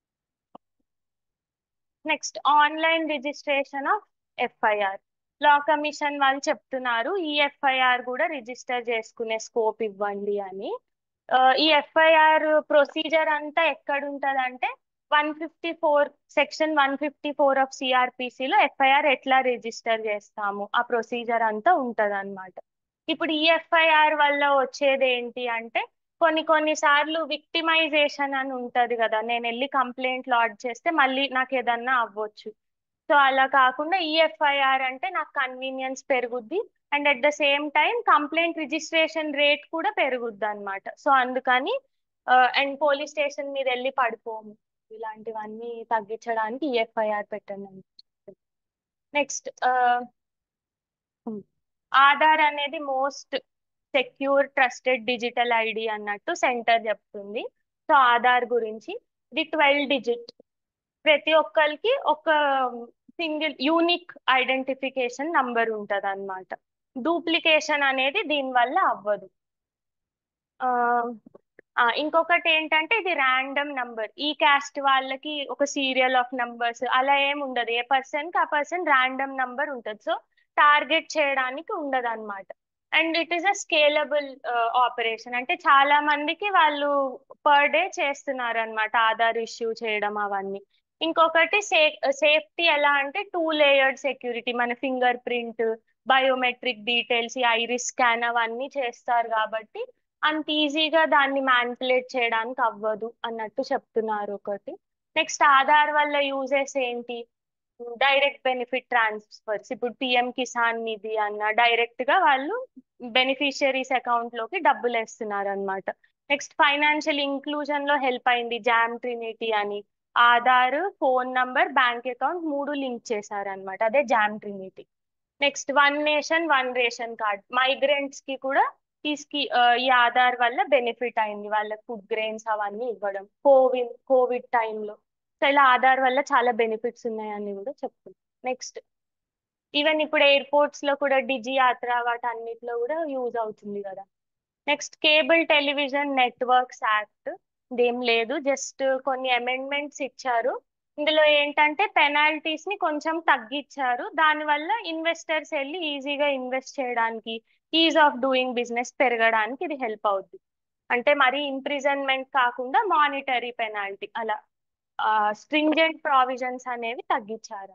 next online registration of FIR law commission వాళ్ళు చెప్తున్నారు ఈ ఎఫ్ఐఆర్ కూడా రిజిస్టర్ చేసుకునే స్కోప్ ఇవ్వండి అని ఆ, ఈ ఎఫ్ఐఆర్ ప్రొసీజర్ అంతా ఎక్కడ ఉంటదంటే one fifty four section one fifty four of సిఆర్పిసిలో ఎఫ్ఐఆర్ ఎట్లా రిజిస్టర్ చేస్తాము ఆ ప్రొసీజర్ అంతా ఉంటది అనమాట ఇప్పుడు ఈ ఎఫ్ఐఆర్ వల్ల వచ్చేది ఏంటి అంటే కొన్ని కొన్ని సార్లు విక్టిమైజేషన్ అని ఉంటది కదా నేను వెళ్ళి కంప్లైంట్ లాడ్జ్ చేస్తే మళ్ళీ నాకు ఏదన్నా అవ్వచ్చు సో అలా కాకుండా ఈఎఫ్ఐఆర్ అంటే నాకు కన్వీనియన్స్ పెరుగుద్ది and at the same time complaint registration rate కూడా పెరుగుద్ది అనమాట సో అందుకని అండ్ పోలీస్ స్టేషన్ మీద వెళ్ళి పడిపోము ఇలాంటివన్నీ తగ్గించడానికి ఈఎఫ్ఐఆర్ పెట్టండి నెక్స్ట్ ఆధార్ అనేది most secure trusted digital ID అన్నట్టు సెంటర్ చెప్తుంది సో ఆధార్ గురించి ఇది ట్వెల్వ్ డిజిట్ ప్రతి ఒక్కరికి ఒక సింగిల్ యూనిక్ ఐడెంటిఫికేషన్ నంబర్ ఉంటది అనమాట డూప్లికేషన్ అనేది దీనివల్ల అవ్వదు ఆ, ఆ, ఇంకొకటి ఏంటంటే ఇది ర్యాండమ్ నంబర్ ఈ క్యాస్ట్ వాళ్ళకి ఒక సీరియల్ ఆఫ్ నంబర్స్ అలా ఏం ఉండదు ఏ పర్సన్ కి ఆ పర్సన్ ర్యాండమ్ నంబర్ ఉంటుంది సో టార్గెట్ చేయడానికి ఉండదు అనమాట and it is a scalable operation అంటే చాలా మందికి వాళ్ళు పర్ డే చేస్తున్నారు అనమాట ఆధార్ ఇష్యూ చేయడం అవన్నీ ఇంకొకటి సే సేఫ్టీ ఎలా అంటే టూ లేయర్డ్ సెక్యూరిటీ మన ఫింగర్ ప్రింట్ బయోమెట్రిక్ డీటెయిల్స్ ఈ ఐరిస్ స్కాన్ అవన్నీ చేస్తారు కాబట్టి అంత ఈజీగా దాన్ని మ్యానిపులేట్ చేయడానికి అవ్వదు అన్నట్టు చెప్తున్నారు ఒకటి నెక్స్ట్ ఆధార్ వల్ల యూజెస్ ఏంటి డైరెక్ట్ బెనిఫిట్ ట్రాన్స్ఫర్స్ ఇప్పుడు పిఎం కిసాన్ నిధి అన్న డైరెక్ట్ గా వాళ్ళు బెనిఫిషియరీస్ అకౌంట్ లోకి డబ్బులు వేస్తున్నారు అనమాట నెక్స్ట్ ఫైనాన్షియల్ ఇంక్లూజన్ లో హెల్ప్ అయింది జామ్ ట్రినిటీ అని Aadhaar phone number bank account మూడు లింక్ చేశారనమాట అదే JAM trinity next one nation one ration card migrants కి కూడా తీసుకి ఈ ఆధార్ వల్ల బెనిఫిట్ అయింది వాళ్ళకి ఫుడ్ గ్రెయిన్స్ అవన్నీ ఇవ్వడం కోవిడ్ కోవిడ్ టైంలో సో ఇలా ఆధార్ వల్ల చాలా బెనిఫిట్స్ ఉన్నాయని కూడా చెప్తుంది నెక్స్ట్ ఈవెన్ ఇప్పుడు ఎయిర్పోర్ట్స్ లో కూడా డిజి యాత్ర వాటన్నిటిలో కూడా యూజ్ అవుతుంది కదా next cable television networks act ఇదేం లేదు జస్ట్ కొన్ని అమెండ్మెంట్స్ ఇచ్చారు ఇందులో ఏంటంటే పెనాల్టీస్ ని కొంచెం తగ్గించారు దానివల్ల ఇన్వెస్టర్స్ వెళ్ళి ఈజీగా ఇన్వెస్ట్ చేయడానికి ఈజ్ ఆఫ్ డూయింగ్ బిజినెస్ పెరగడానికి ఇది హెల్ప్ అవుద్ది అంటే మరి ఇంప్రిజన్మెంట్ కాకుండా మానిటరీ పెనాల్టీ అలా స్ట్రింజెంట్ ప్రావిజన్స్ అనేవి తగ్గించారు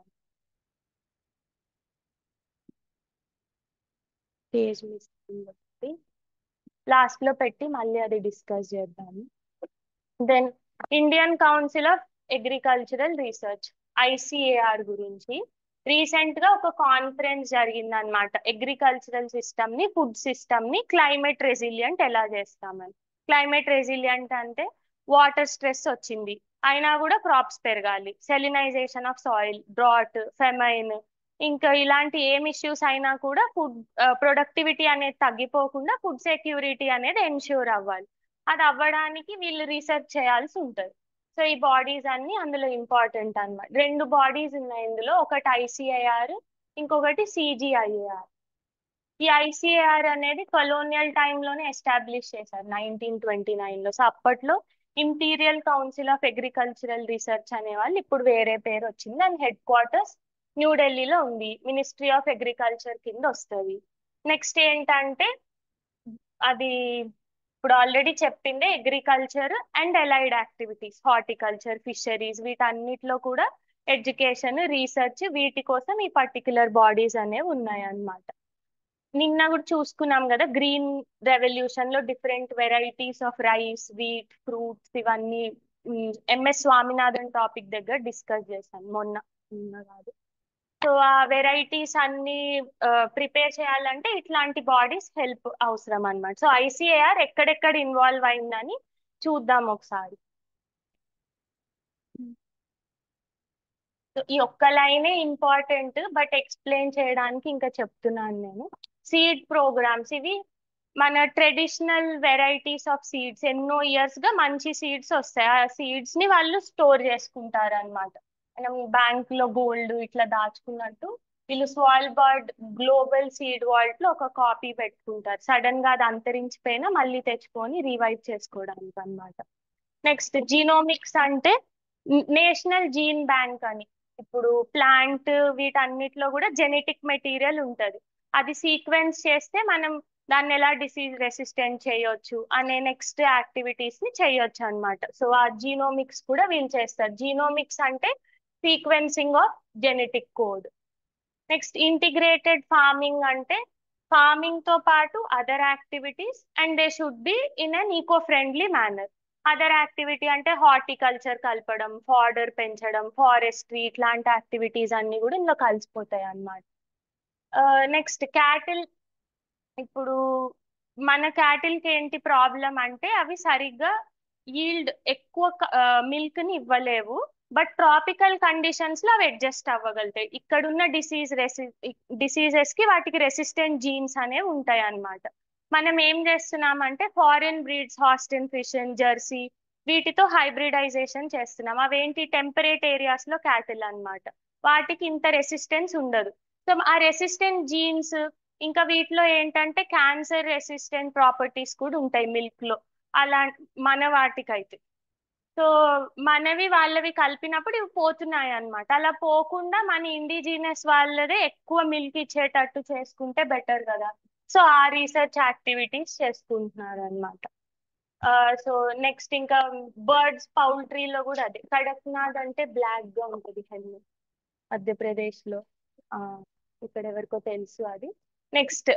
పేజ్ మిస్ లాస్ట్ లో పెట్టి మళ్ళీ అది డిస్కస్ చేద్దాము then Indian council of agricultural research ICAR గురించి రీసెంట్ గా ఒక కాన్ఫరెన్స్ జరిగింది అనమాట అగ్రికల్చరల్ సిస్టమ్ ని ఫుడ్ సిస్టమ్ ని క్లైమేట్ రెసిలియంట్ ఎలా చేస్తామని క్లైమేట్ రెసిలియంట్ అంటే వాటర్ స్ట్రెస్ వచ్చింది అయినా కూడా క్రాప్స్ పెరగాలి salinisation of soil drought famine ఇంకా ఇలాంటి ఏం ఇష్యూస్ అయినా కూడా ఫుడ్ ప్రొడక్టివిటీ అనేది తగ్గిపోకుండా ఫుడ్ సెక్యూరిటీ అనేది ఎన్ష్యూర్ అవ్వాలి అది అవ్వడానికి వీళ్ళు రీసెర్చ్ చేయాల్సి ఉంటుంది సో ఈ బాడీస్ అన్ని అందులో ఇంపార్టెంట్ అన్నమాట రెండు బాడీస్ ఉన్నాయి ఇందులో ఒకటి ఐసిఐఆర్ ఇంకొకటి సిజిఐఏఆర్ ఈ ఐసిఏఆర్ అనేది కొలోనియల్ టైంలోనే ఎస్టాబ్లిష్ చేశారు నైన్టీన్ ట్వంటీ నైన్లో సో అప్పట్లో imperial council of agricultural research అనే వాళ్ళు ఇప్పుడు వేరే పేరు వచ్చింది దాని హెడ్ క్వార్టర్స్ న్యూఢిల్లీలో ఉంది మినిస్ట్రీ ఆఫ్ అగ్రికల్చర్ కింద వస్తుంది నెక్స్ట్ ఏంటంటే అది ఇప్పుడు ఆల్రెడీ చెప్పిందే agriculture and allied activities horticulture fisheries వీటన్నిటిలో కూడా ఎడ్యుకేషన్ రీసెర్చ్ వీటి కోసం ఈ పర్టికులర్ బాడీస్ అనేవి ఉన్నాయి అన్నమాట నిన్న కూడా చూసుకున్నాం కదా గ్రీన్ రెవల్యూషన్ లో different varieties of rice wheat fruits ఇవన్నీ ఎంఎస్ స్వామినాథన్ టాపిక్ దగ్గర డిస్కస్ చేశాను మొన్న నిన్న కాదు సో ఆ వెరైటీస్ అన్ని ప్రిపేర్ చేయాలంటే ఇట్లాంటి బాడీస్ హెల్ప్ అవసరం అనమాట సో ఐసిఏఆర్ ఎక్కడెక్కడ ఇన్వాల్వ్ అయిందని చూద్దాం ఒకసారి ఈ ఒక్క లైనే ఇంపార్టెంట్ బట్ ఎక్స్ప్లెయిన్ చేయడానికి ఇంకా చెప్తున్నాను నేను సీడ్ ప్రోగ్రామ్స్ ఇవి మన ట్రెడిషనల్ వెరైటీస్ ఆఫ్ సీడ్స్ ఎన్నో ఇయర్స్ గా మంచి సీడ్స్ వస్తాయి ఆ సీడ్స్ ని వాళ్ళు స్టోర్ చేసుకుంటారు అనమాట మనం బ్యాంక్ లో గోల్డ్ ఇట్లా దాచుకున్నట్టు వీళ్ళు స్వాల్బార్డ్ గ్లోబల్ సీడ్ వాల్ట్ లో ఒక కాపీ పెట్టుకుంటారు సడన్ గా అది అంతరించిపోయినా మళ్ళీ తెచ్చుకొని రివైవ్ చేసుకోవడానికి అనమాట నెక్స్ట్ జీనోమిక్స్ అంటే నేషనల్ జీన్ బ్యాంక్ అని ఇప్పుడు ప్లాంట్ వీటన్నిటిలో కూడా జెనెటిక్ మెటీరియల్ ఉంటది అది సీక్వెన్స్ చేస్తే మనం దాన్ని ఎలా డిసీజ్ రెసిస్టెంట్ చేయొచ్చు అనే నెక్స్ట్ యాక్టివిటీస్ ని చేయొచ్చు అనమాట సో ఆ జీనోమిక్స్ కూడా వీళ్ళు చేస్తారు జీనోమిక్స్ అంటే sequencing of genetic code next integrated farming అంటే ఫార్మింగ్ తో పాటు other activities and they should be in an eco friendly manner other activity అంటే హార్టికల్చర్ కలపడం ఫార్డర్ పెంచడం ఫారెస్ట్రీ ఇట్లాంటి యాక్టివిటీస్ అన్ని కూడా ఇందులో కలిసిపోతాయి అన్నమాట నెక్స్ట్ క్యాటిల్ ఇప్పుడు మన క్యాటిల్కి ఏంటి ప్రాబ్లం అంటే అవి సరిగ్గా ఈల్డ్ ఎక్కువ మిల్క్ ని ఇవ్వలేవు బట్ ట్రాపికల్ కండిషన్స్ లో అవి అడ్జస్ట్ అవ్వగలుగుతాయి ఇక్కడున్న డిసీజ్ రెసి డిసీజెస్ కి వాటికి రెసిస్టెంట్ జీన్స్ అనేవి ఉంటాయి అన్నమాట మనం ఏం చేస్తున్నామంటే foreign breeds Holstein Friesian Jersey వీటితో హైబ్రిడైజేషన్ చేస్తున్నాం అవేంటి టెంపరేట్ ఏరియాస్ లో క్యాటిల్ అన్నమాట వాటికి ఇంత రెసిస్టెన్స్ ఉండదు సో ఆ రెసిస్టెంట్ జీన్స్ ఇంకా వీటిలో ఏంటంటే క్యాన్సర్ రెసిస్టెంట్ ప్రాపర్టీస్ కూడా ఉంటాయి మిల్క్ లో అలా మన వాటికైతే సో మనవి వాళ్ళవి కలిపినప్పుడు ఇవి పోతున్నాయి అనమాట అలా పోకుండా మన ఇండిజినస్ వాళ్ళదే ఎక్కువ మిల్క్ ఇచ్చేటట్టు చేసుకుంటే బెటర్ కదా సో ఆ రీసెర్చ్ యాక్టివిటీస్ చేసుకుంటున్నారు అనమాట సో నెక్స్ట్ ఇంకా బర్డ్స్ పౌల్ట్రీలో కూడా అదే కడక్నాథ్ అంటే బ్లాక్ గా ఉంటుంది హెల్మెట్ మధ్యప్రదేశ్ లో ఆ, ఇక్కడ ఎవరికో తెలుసు అది next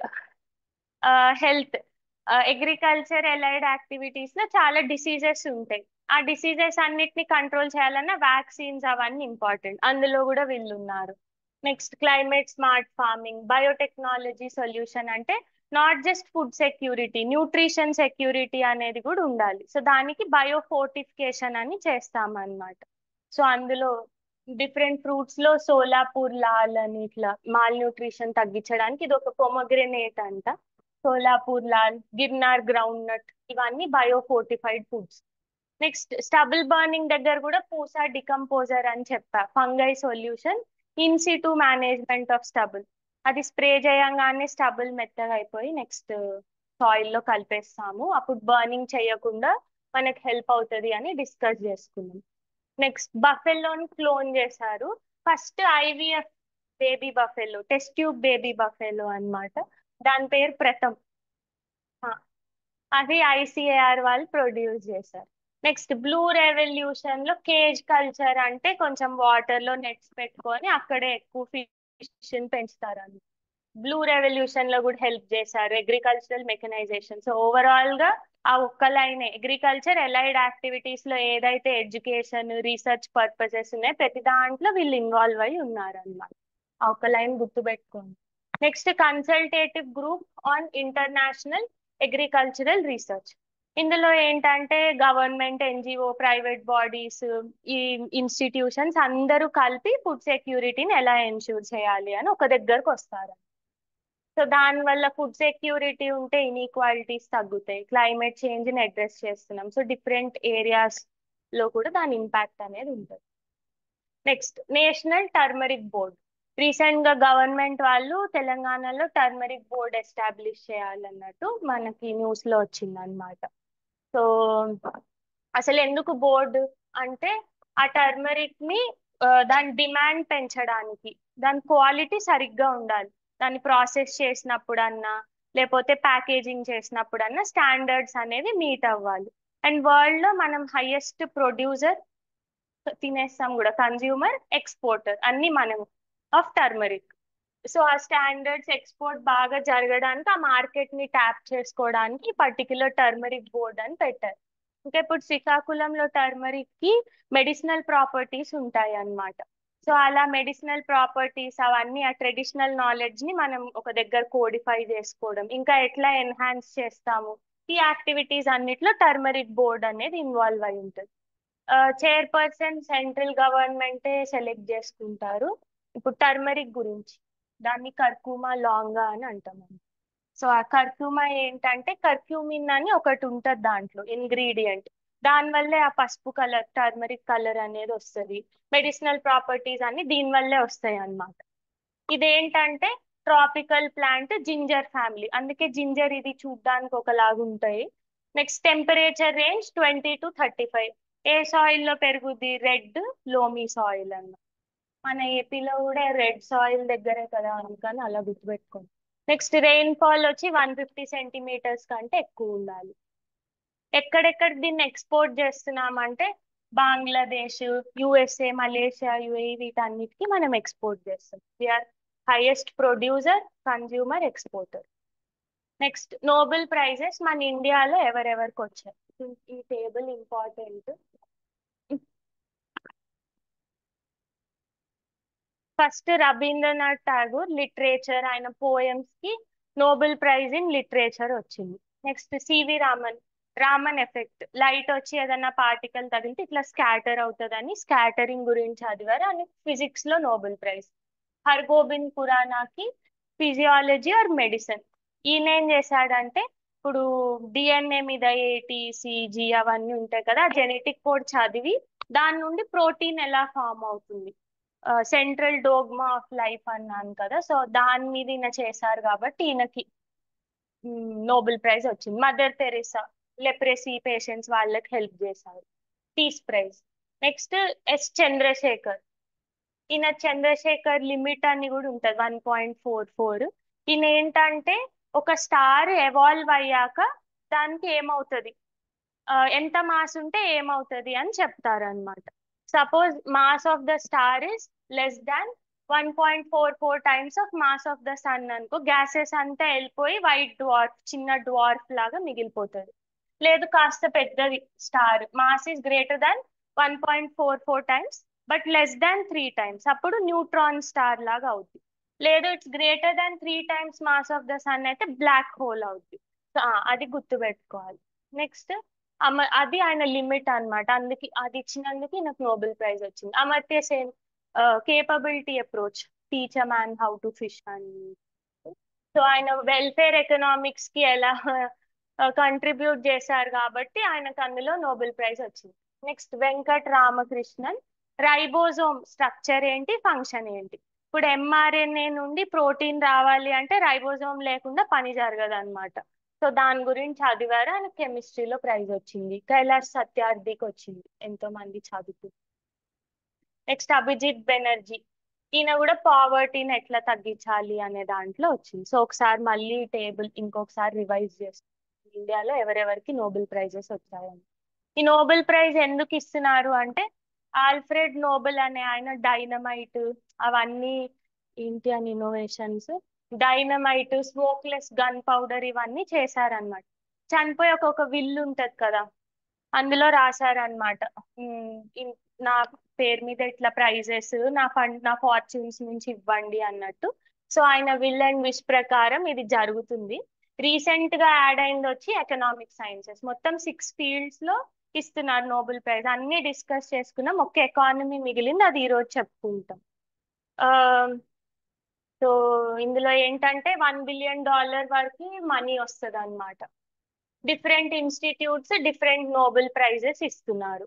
health agriculture allied activities లో చాలా డిసీజెస్ ఉంటాయి ఆ డిసీజెస్ అన్నిటిని కంట్రోల్ చేయాలన్నా వ్యాక్సిన్స్ అవన్నీ ఇంపార్టెంట్ అందులో కూడా వీళ్ళు ఉన్నారు next climate smart farming biotechnology solution అంటే not just food security nutrition security అనేది కూడా ఉండాలి సో దానికి బయో ఫోర్టిఫికేషన్ అని చేస్తామన్నమాట సో అందులో డిఫరెంట్ ఫ్రూట్స్ లో సోలాపూర్ లాల్ అని ఇట్లా మాల్ న్యూట్రిషన్ తగ్గించడానికి ఇది ఒక పొమగ్రెనేట్ అంట సోలాపూర్ లాల్ గిర్నార్ గ్రౌండ్ నట్ ఇవన్నీ biofortified foods next stubble burning దగ్గర కూడా పూసా డికంపోజర్ అని చెప్పా fungi solution in situ management of stubble అది స్ప్రే చేయంగానే స్టబుల్ మెత్తగా అయిపోయి నెక్స్ట్ సాయిల్ లో కలిపేస్తాము అప్పుడు బర్నింగ్ చేయకుండా మనకి హెల్ప్ అవుతుంది అని డిస్కస్ చేసుకున్నాం నెక్స్ట్ బఫెల్లోని క్లోన్ చేశారు first IVF baby buffalo test tube baby buffalo అన్నమాట దాని పేరు ప్రథమ్ ఆ, అది ఐసిఏఆర్ వాళ్ళు ప్రొడ్యూస్ చేశారు నెక్స్ట్ బ్లూ రెవల్యూషన్ లో కేజ్ కల్చర్ అంటే కొంచెం వాటర్ లో నెట్స్ పెట్టుకొని అక్కడే ఎక్కువ ఫిష్ పెంచుతారు అని బ్లూ రెవల్యూషన్ లో కూడా హెల్ప్ చేశారు అగ్రికల్చరల్ మెకనైజేషన్ సో ఓవరాల్ గా ఆ ఒక్క లైన్ అగ్రికల్చర్ ఎలైడ్ యాక్టివిటీస్ లో ఏదైతే ఎడ్యుకేషన్ రీసెర్చ్ పర్పసెస్ ఉన్నాయో ప్రతి దాంట్లో వీళ్ళు ఇన్వాల్వ్ అయి ఉన్నారు అన్నమాట ఆ ఒక్క లైన్ గుర్తుపెట్టుకోండి next consultative group on international agricultural research ఇందులో ఏంటంటే గవర్నమెంట్ ఎన్జిఓ ప్రైవేట్ బాడీస్ ఈ ఇన్స్టిట్యూషన్స్ అందరూ కలిపి ఫుడ్ సెక్యూరిటీని ఎలా ఎన్ష్యూర్ చేయాలి అని ఒక దగ్గరకు వస్తారు సో దాని వల్ల ఫుడ్ సెక్యూరిటీ ఉంటే ఇన్ఈక్వాలిటీస్ తగ్గుతాయి క్లైమేట్ చేంజ్ ని అడ్రస్ చేస్తున్నాం సో డిఫరెంట్ ఏరియాస్ లో కూడా దాని ఇంపాక్ట్ అనేది ఉంటుంది next national turmeric board recent గా గవర్నమెంట్ వాళ్ళు తెలంగాణలో టర్మరిక్ బోర్డ్ ఎస్టాబ్లిష్ చేయాలన్నట్టు మనకి న్యూస్ లో వచ్చింది అనమాట సో అసలు ఎందుకు బోర్డు అంటే ఆ టర్మరిక్ ని ఆ, దాని డిమాండ్ పెంచడానికి దాని క్వాలిటీ సరిగ్గా ఉండాలి దాన్ని ప్రాసెస్ చేసినప్పుడన్నా లేకపోతే ప్యాకేజింగ్ చేసినప్పుడన్నా స్టాండర్డ్స్ అనేవి మీట్ అవ్వాలి అండ్ వరల్డ్ లో మనం హైయెస్ట్ ప్రొడ్యూసర్ తినేస్తాం కూడా కన్జ్యూమర్ ఎక్స్పోర్టర్ అన్ని మనం ఆఫ్ టర్మరిక్ సో ఆ స్టాండర్డ్స్ ఎక్స్పోర్ట్ బాగా జరగడానికి ఆ మార్కెట్ ని ట్యాప్ చేసుకోవడానికి పర్టికులర్ టర్మరిక్ బోర్డ్ అని పెట్టారు ఇంకా ఇప్పుడు శ్రీకాకుళంలో టర్మరిక్ కి మెడిసినల్ ప్రాపర్టీస్ ఉంటాయి అన్నమాట సో అలా మెడిసినల్ ప్రాపర్టీస్ అవన్నీ ఆ ట్రెడిషనల్ నాలెడ్జ్ ని మనం ఒక దగ్గర కోడిఫై చేసుకోవడం ఇంకా ఎట్లా ఎన్హాన్స్ చేస్తాము ఈ యాక్టివిటీస్ అన్నిట్లో టర్మరిక్ బోర్డ్ అనేది ఇన్వాల్వ్ అయి ఉంటుంది చైర్పర్సన్ సెంట్రల్ గవర్నమెంటే సెలెక్ట్ చేసుకుంటారు ఇప్పుడు టర్మరిక్ గురించి దాన్ని కర్కుమా లాంగా అని అంటాం సో ఆ కర్క్యూమా ఏంటంటే కర్క్యూమిన్ అని ఒకటి ఉంటుంది దాంట్లో ఇంగ్రీడియంట్ దానివల్లే ఆ పసుపు కలర్ టర్మరిక్ కలర్ అనేది వస్తుంది మెడిసినల్ ప్రాపర్టీస్ అన్ని దీని వల్లే వస్తాయి అన్నమాట ఇదేంటంటే ట్రాపికల్ ప్లాంట్ జింజర్ ఫ్యామిలీ అందుకే జింజర్ ఇది చూడ్డానికి ఒకలాగా ఉంటాయి next temperature range twenty to thirty five ఏ సాయిల్ లో పెరుగుద్ది రెడ్ లోమీ సాయిల్ అన్న మన ఏపీలో కూడా రెడ్ సాయిల్ దగ్గరే కదా అందుకని అలా గుర్తుపెట్టుకోండి నెక్స్ట్ రెయిన్ ఫాల్ వచ్చి వన్ ఫిఫ్టీ సెంటీమీటర్స్ కంటే ఎక్కువ ఉండాలి ఎక్కడెక్కడ దీన్ని ఎక్స్పోర్ట్ చేస్తున్నామంటే బంగ్లాదేశ్ యుఎస్ఏ మలేషియా యుఏఈ వీటన్నిటికీ మనం ఎక్స్పోర్ట్ చేస్తాం we are highest producer consumer exporter next Nobel prizes మన ఇండియాలో ఎవరెవరికి వచ్చాయి ఈ table important first Rabindranath Tagore literature ఆయన పోయమ్స్ కి నోబెల్ ప్రైజ్ ఇన్ లిటరేచర్ వచ్చింది next CV Raman Raman effect light వచ్చి ఏదైనా పార్టికల్ తగిలితే ఇట్లా స్కాటర్ అవుతుందని స్కాటరింగ్ గురించి చదివారు అని ఫిజిక్స్ లో నోబెల్ ప్రైజ్ హర్గోబింద్ ఖురానాకి ఫిజియాలజీ ఆర్ మెడిసిన్ ఈయన ఏం చేశాడంటే ఇప్పుడు డిఎన్ఏ మీద ఏటి సిజి అవన్నీ ఉంటాయి కదా జెనెటిక్ కోడ్ చదివి దాని నుండి ప్రోటీన్ ఎలా ఫామ్ అవుతుంది సెంట్రల్ డోగ్మా ఆఫ్ లైఫ్ అన్నాను కదా సో దాని మీద ఈయన చేశారు కాబట్టి ఈయనకి నోబెల్ ప్రైజ్ వచ్చింది మదర్ తెరెసా లెప్రెసీ పేషెంట్స్ వాళ్ళకి హెల్ప్ చేశారు peace prize next S Chandrasekhar ఈయన చంద్రశేఖర్ లిమిట్ అని కూడా ఉంటుంది వన్ పాయింట్ ఫోర్ ఫోర్ ఈయన ఏంటంటే ఒక స్టార్ ఎవాల్వ్ అయ్యాక దానికి ఏమవుతుంది ఆ, ఎంత మాస్ ఉంటే ఏమవుతుంది అని చెప్తారు అనమాట suppose mass of the star is less than one point four four times of mass of the sun అనుకో గ్యాసెస్ అంతా వెళ్ళిపోయి వైట్ డ్వార్ఫ్ చిన్న డ్వార్ఫ్ లాగా మిగిలిపోతుంది లేదు కాస్త పెద్దది star mass is greater than one point four four times but less than three times అప్పుడు న్యూట్రాన్ స్టార్ లాగా అవుద్ది లేదు it's greater than three times mass of the sun అయితే బ్లాక్ హోల్ అవుద్ది సో అది గుర్తుపెట్టుకోవాలి నెక్స్ట్ అమ అది ఆయన లిమిట్ అన్నమాట అందుకే అది ఇచ్చినందుకు నాకు నోబెల్ ప్రైజ్ వచ్చింది Amartya Sen capability approach teach a man how to fish అని సో ఆయన వెల్ఫేర్ ఎకనామిక్స్ కి ఎలా కంట్రిబ్యూట్ చేశారు కాబట్టి ఆయనకు అందులో నోబెల్ ప్రైజ్ వచ్చింది next Venkat Ramakrishnan ribosome structure ఏంటి ఫంక్షన్ ఏంటి ఇప్పుడు ఎంఆర్ఎన్ఏ నుండి ప్రోటీన్ రావాలి అంటే రైబోజోమ్ లేకుండా పని జరగదు అనమాట సో దాని గురించి చదివారు ఆయన కెమిస్ట్రీలో ప్రైజ్ వచ్చింది కైలాష్ సత్యార్థికి వచ్చింది ఎంతో మంది చదువుతూ నెక్స్ట్ అభిజిత్ బెనర్జీ ఈయన కూడా పావర్టీని ఎట్లా తగ్గించాలి అనే దాంట్లో వచ్చింది సో ఒకసారి మళ్ళీ టేబుల్ ఇంకొకసారి రివైజ్ చేస్తాం ఇండియాలో ఎవరెవరికి నోబెల్ ప్రైజెస్ వచ్చాయని ఈ నోబెల్ ప్రైజ్ ఎందుకు ఇస్తున్నారు అంటే ఆల్ఫ్రెడ్ నోబెల్ అనే ఆయన డైనమైట్ అవన్నీ ఏంటి అని innovations dynamite smokeless gunpowder ఇవన్నీ చేశారనమాట చనిపోయి ఒక ఒక విల్లు ఉంటది కదా అందులో రాశారనమాట నా పేరు మీద ఇట్లా ప్రైజెస్ నా ఫండ్ నా ఫార్చ్యూన్స్ నుంచి ఇవ్వండి అన్నట్టు సో ఆయన విల్ అండ్ విష్ ప్రకారం ఇది జరుగుతుంది రీసెంట్ గా యాడ్ అయింది వచ్చి ఎకనామిక్ సైన్సెస్ మొత్తం సిక్స్ ఫీల్డ్స్ లో ఇస్తున్నారు నోబెల్ ప్రైజ్ అన్ని డిస్కస్ చేసుకున్నాం ఒక ఎకానమీ మిగిలింది అది ఈరోజు చెప్పుకుంటాం సో ఇందులో ఏంటంటే వన్ బిలియన్ డాలర్ వరకు మనీ వస్తుంది అనమాట different institutes different Nobel prizes ఇస్తున్నారు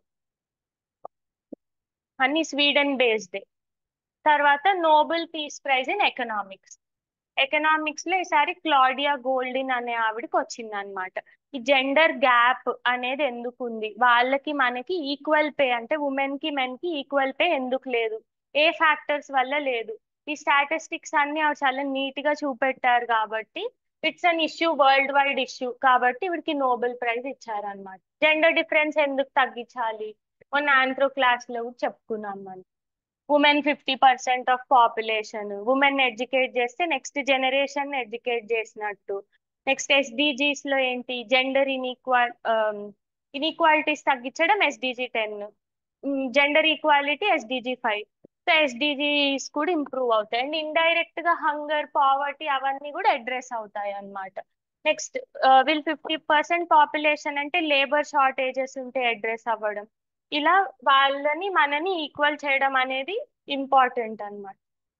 అన్ని స్వీడన్ బేస్డ్ తర్వాత Nobel peace prize in economics economics లో ఈసారి క్లాడియా గోల్డిన్ అనే ఆవిడకి వచ్చింది అనమాట ఈ జెండర్ గ్యాప్ అనేది ఎందుకు ఉంది వాళ్ళకి మనకి ఈక్వల్ పే అంటే ఉమెన్ కి మెన్ కి ఈక్వల్ పే ఎందుకు లేదు ఏ ఫ్యాక్టర్స్ వల్ల లేదు ఈ స్టాటిస్టిక్స్ అన్ని ఆవిడ చాలా నీట్ గా చూపెట్టారు కాబట్టి it's an issue world wide issue కాబట్టి వీడికి నోబెల్ ప్రైజ్ ఇచ్చారనమాట జెండర్ డిఫరెన్స్ ఎందుకు తగ్గించాలి మొన్న ఆంథ్రో క్లాస్ లో కూడా చెప్పుకున్నాం మనం women fifty percent of population women educate చేస్తే నెక్స్ట్ జనరేషన్ ఎడ్యుకేట్ చేసినట్టు నెక్స్ట్ ఎస్డిజీస్ లో ఏంటి జెండర్ ఇన్ఈక్వల్ ఇన్ఈక్వాలిటీస్ తగ్గించడం SDG ten gender equality SDG five so SDGs కూడా ఇంప్రూవ్ అవుతాయి అండ్ ఇండైరెక్ట్ గా హంగర్ పావర్టీ అవన్నీ కూడా అడ్రస్ అవుతాయి అన్నమాట నెక్స్ట్ వీళ్ళు ఫిఫ్టీ పర్సెంట్ పాపులేషన్ అంటే లేబర్ షార్టేజెస్ ఉంటే అడ్రస్ అవ్వడం ఇలా వాళ్ళని మనని ఈక్వల్ చేయడం అనేది ఇంపార్టెంట్ అన్నమాట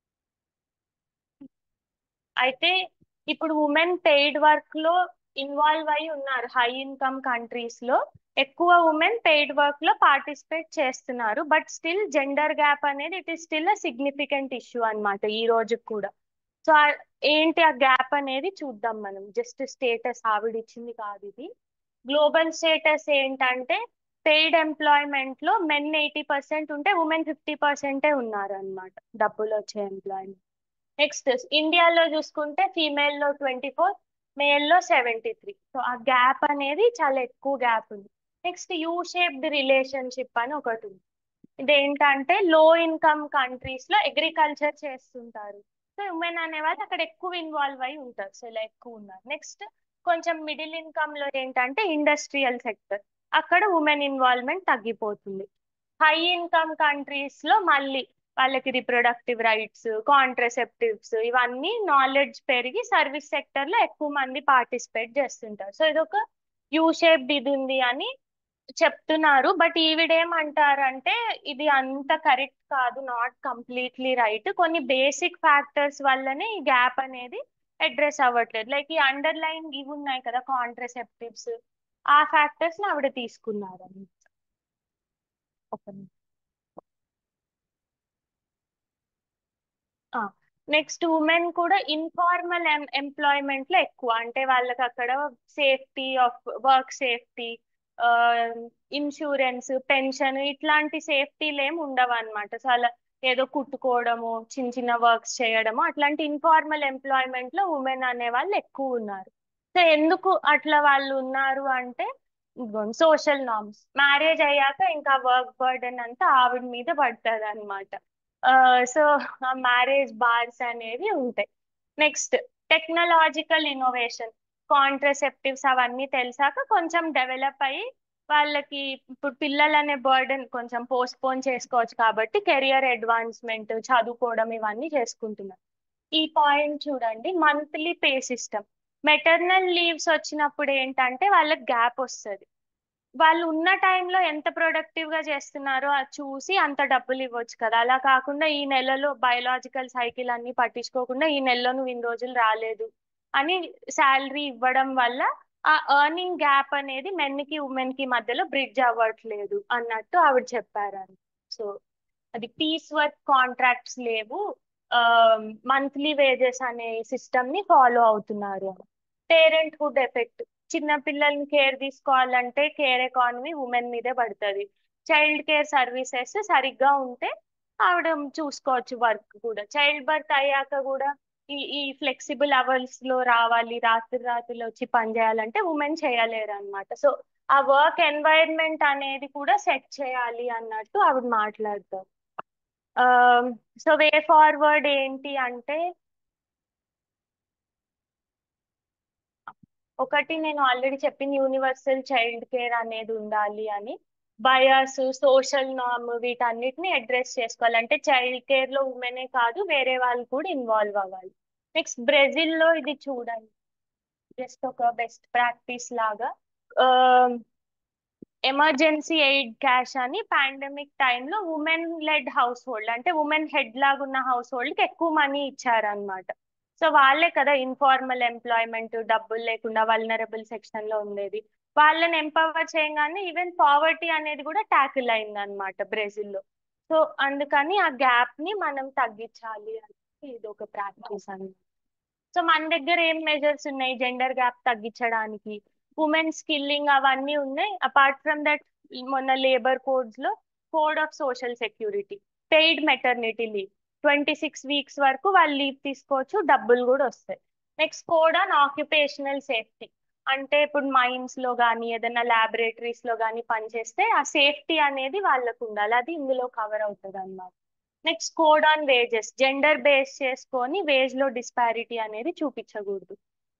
అయితే ఇప్పుడు ఉమెన్ పెయిడ్ వర్క్ లో ఇన్వాల్వ్ అయి ఉన్నారు హై ఇన్కమ్ కంట్రీస్ లో ఎక్కువ ఉమెన్ పెయిడ్ వర్క్ లో పార్టిసిపేట్ చేస్తున్నారు బట్ స్టిల్ జెండర్ గ్యాప్ అనేది it is still a significant issue అనమాట ఈ రోజు కూడా సో ఏంటి ఆ గ్యాప్ అనేది చూద్దాం మనం జస్ట్ స్టేటస్ ఆవిడ ఇచ్చింది కాదు ఇది గ్లోబల్ స్టేటస్ ఏంటంటే పెయిడ్ ఎంప్లాయ్మెంట్ లో మెన్ ఎయిటీ పర్సెంట్ ఉంటే ఉమెన్ ఫిఫ్టీ పర్సెంటే ఉన్నారు అనమాట డబ్బులు వచ్చే ఎంప్లాయ్మెంట్ నెక్స్ట్ ఇండియాలో చూసుకుంటే ఫీమేల్ లో ట్వంటీ ఫోర్ మేల్ లో సెవెంటీ త్రీ సో ఆ గ్యాప్ అనేది చాలా ఎక్కువ గ్యాప్ ఉంది నెక్స్ట్ యూ షేప్డ్ రిలేషన్షిప్ అని ఒకటి ఉంది ఇదేంటంటే లో ఇన్కమ్ కంట్రీస్ లో అగ్రికల్చర్ చేస్తుంటారు సో ఉమెన్ అనేవాళ్ళు అక్కడ ఎక్కువ ఇన్వాల్వ్ అయి ఉంటారు సో ఇలా ఎక్కువ ఉన్నారు నెక్స్ట్ కొంచెం మిడిల్ ఇన్కమ్ లో ఏంటంటే ఇండస్ట్రియల్ సెక్టర్ అక్కడ ఉమెన్ ఇన్వాల్వ్మెంట్ తగ్గిపోతుంది హై ఇన్కమ్ కంట్రీస్ లో మళ్ళీ వాళ్ళకి రిప్రొడక్టివ్ రైట్స్ కాంట్రసెప్టివ్స్ ఇవన్నీ నాలెడ్జ్ పెరిగి సర్వీస్ సెక్టర్ లో ఎక్కువ మంది పార్టిసిపేట్ చేస్తుంటారు సో ఇది ఒక యూ షేప్డ్ ఇది ఉంది అని చెప్తున్నారు బట్ ఈవిడేమంటారంటే ఇది అంత కరెక్ట్ కాదు నాట్ కంప్లీట్లీ రైట్ కొన్ని బేసిక్ ఫ్యాక్టర్స్ వల్లనే ఈ గ్యాప్ అనేది అడ్రస్ అవ్వట్లేదు లైక్ ఈ అండర్ లైన్ ఇవి ఉన్నాయి కదా కాంట్రసెప్టివ్స్ ఆ ఫ్యాక్టర్స్ ని ఆవిడ తీసుకున్నారు నెక్స్ట్ ఉమెన్ కూడా ఇన్ఫార్మల్ ఎంప్లాయ్మెంట్ లో ఎక్కువ అంటే వాళ్ళకి అక్కడ safety of work safety insurance pension ఇట్లాంటి సేఫ్టీలు ఏమి ఉండవు అనమాట సో అలా ఏదో కుట్టుకోవడము చిన్న చిన్న వర్క్స్ చేయడము అట్లాంటి ఇన్ఫార్మల్ ఎంప్లాయ్మెంట్ లో ఉమెన్ అనే వాళ్ళు ఎక్కువ ఉన్నారు సో ఎందుకు అట్లా వాళ్ళు ఉన్నారు అంటే సోషల్ నార్మ్స్ మ్యారేజ్ అయ్యాక ఇంకా వర్క్ బర్డెన్ అంతా ఆవిడ మీద పడుతుంది అనమాట సో ఆ మ్యారేజ్ బార్స్ అనేవి ఉంటాయి నెక్స్ట్ టెక్నాలజికల్ ఇన్నోవేషన్ కాంట్రసెప్టివ్స్ అవన్నీ తెలిసాక కొంచెం డెవలప్ అయ్యి వాళ్ళకి ఇప్పుడు పిల్లలు అనే బర్డెన్ కొంచెం పోస్ట్పోన్ చేసుకోవచ్చు కాబట్టి కెరియర్ అడ్వాన్స్మెంట్ చదువుకోవడం ఇవన్నీ చేసుకుంటున్నారు ఈ పాయింట్ చూడండి monthly pay system maternal leaves వచ్చినప్పుడు ఏంటంటే వాళ్ళకి గ్యాప్ వస్తుంది వాళ్ళు ఉన్న టైంలో ఎంత ప్రొడక్టివ్ గా చేస్తున్నారో అది చూసి అంత డబ్బులు ఇవ్వచ్చు కదా అలా కాకుండా ఈ నెలలో బయలాజికల్ సైకిల్ అన్ని పట్టించుకోకుండా ఈ నెలలో నువ్వు ఇన్ని రోజులు రాలేదు అని శాలరీ ఇవ్వడం వల్ల ఆ ఎర్నింగ్ గ్యాప్ అనేది మెన్ కి ఉమెన్ కి మధ్యలో బ్రిడ్జ్ అవ్వట్లేదు అన్నట్టు ఆవిడ చెప్పారు సో అది పీస్ వర్క్ కాంట్రాక్ట్స్ లేవు మంత్లీ వేజెస్ అనే సిస్టమ్ ని ఫాలో అవుతున్నారు పేరెంట్ హుడ్ ఎఫెక్ట్ చిన్న పిల్లల్ని కేర్ తీసుకోవాలంటే కేర్ ఎకానమీ ఉమెన్ మీదే పడుతుంది చైల్డ్ కేర్ సర్వీసెస్ సరిగ్గా ఉంటే ఆవిడ చూసుకోవచ్చు వర్క్ కూడా చైల్డ్ బర్త్ అయ్యాక కూడా ఈ ఈ ఫ్లెక్సిబుల్ అవర్స్ లో రావాలి రాత్రి రాత్రులు వచ్చి పని చేయాలంటే ఉమెన్ చేయలేరు అనమాట సో ఆ వర్క్ ఎన్వైరన్మెంట్ అనేది కూడా సెట్ చేయాలి అన్నట్టు ఆవిడ మాట్లాడతారు సో వే ఫార్వర్డ్ ఏంటి అంటే ఒకటి నేను ఆల్రెడీ చెప్పింది యూనివర్సల్ చైల్డ్ కేర్ అనేది ఉండాలి అని బయాస్ సోషల్ నార్మ్ వీటన్నిటిని అడ్రస్ చేసుకోవాలి అంటే చైల్డ్ కేర్ లో ఉమెనే కాదు వేరే వాళ్ళు కూడా ఇన్వాల్వ్ అవ్వాలి నెక్స్ట్ బ్రెజిల్లో ఇది చూడండి జస్ట్ ఒక బెస్ట్ ప్రాక్టీస్ లాగా ఎమర్జెన్సీ ఎయిడ్ క్యాష్ అని పాండమిక్ టైంలో ఉమెన్ లెడ్ హౌస్ హోల్డ్ అంటే ఉమెన్ హెడ్ లాగా ఉన్న హౌస్ హోల్డ్కి ఎక్కువ మనీ ఇచ్చారనమాట సో వాళ్ళే కదా ఇన్ఫార్మల్ ఎంప్లాయ్మెంట్ డబ్బులు లేకుండా వల్నరబుల్ సెక్షన్ లో ఉండేది వాళ్ళని ఎంపవర్ చేయగానే ఈవెన్ పావర్టీ అనేది కూడా ట్యాకిల్ అయింది అనమాట బ్రెజిల్లో సో అందుకని ఆ గ్యాప్ ని మనం తగ్గించాలి అని ఇది ఒక ప్రాక్టీస్ అన్నమాట సో మన దగ్గర ఏం మెజర్స్ ఉన్నాయి జెండర్ గ్యాప్ తగ్గించడానికి ఉమెన్ స్కిల్లింగ్ అవన్నీ ఉన్నాయి అపార్ట్ ఫ్రమ్ దట్ మొన్న లేబర్ కోడ్స్ లో code of social security paid maternity leave twenty six weeks వరకు వాళ్ళు లీవ్ తీసుకోవచ్చు డబ్బులు కూడా వస్తాయి next code on occupational safety అంటే ఇప్పుడు మైన్స్ లో కానీ ఏదైనా ల్యాబొరేటరీస్ లో కానీ పనిచేస్తే ఆ సేఫ్టీ అనేది వాళ్ళకు ఉండాలి అది ఇందులో కవర్ అవుతుంది అన్నమాట next code on wages gender base చేసుకొని వేజ్ లో డిస్పారిటీ అనేది చూపించకూడదు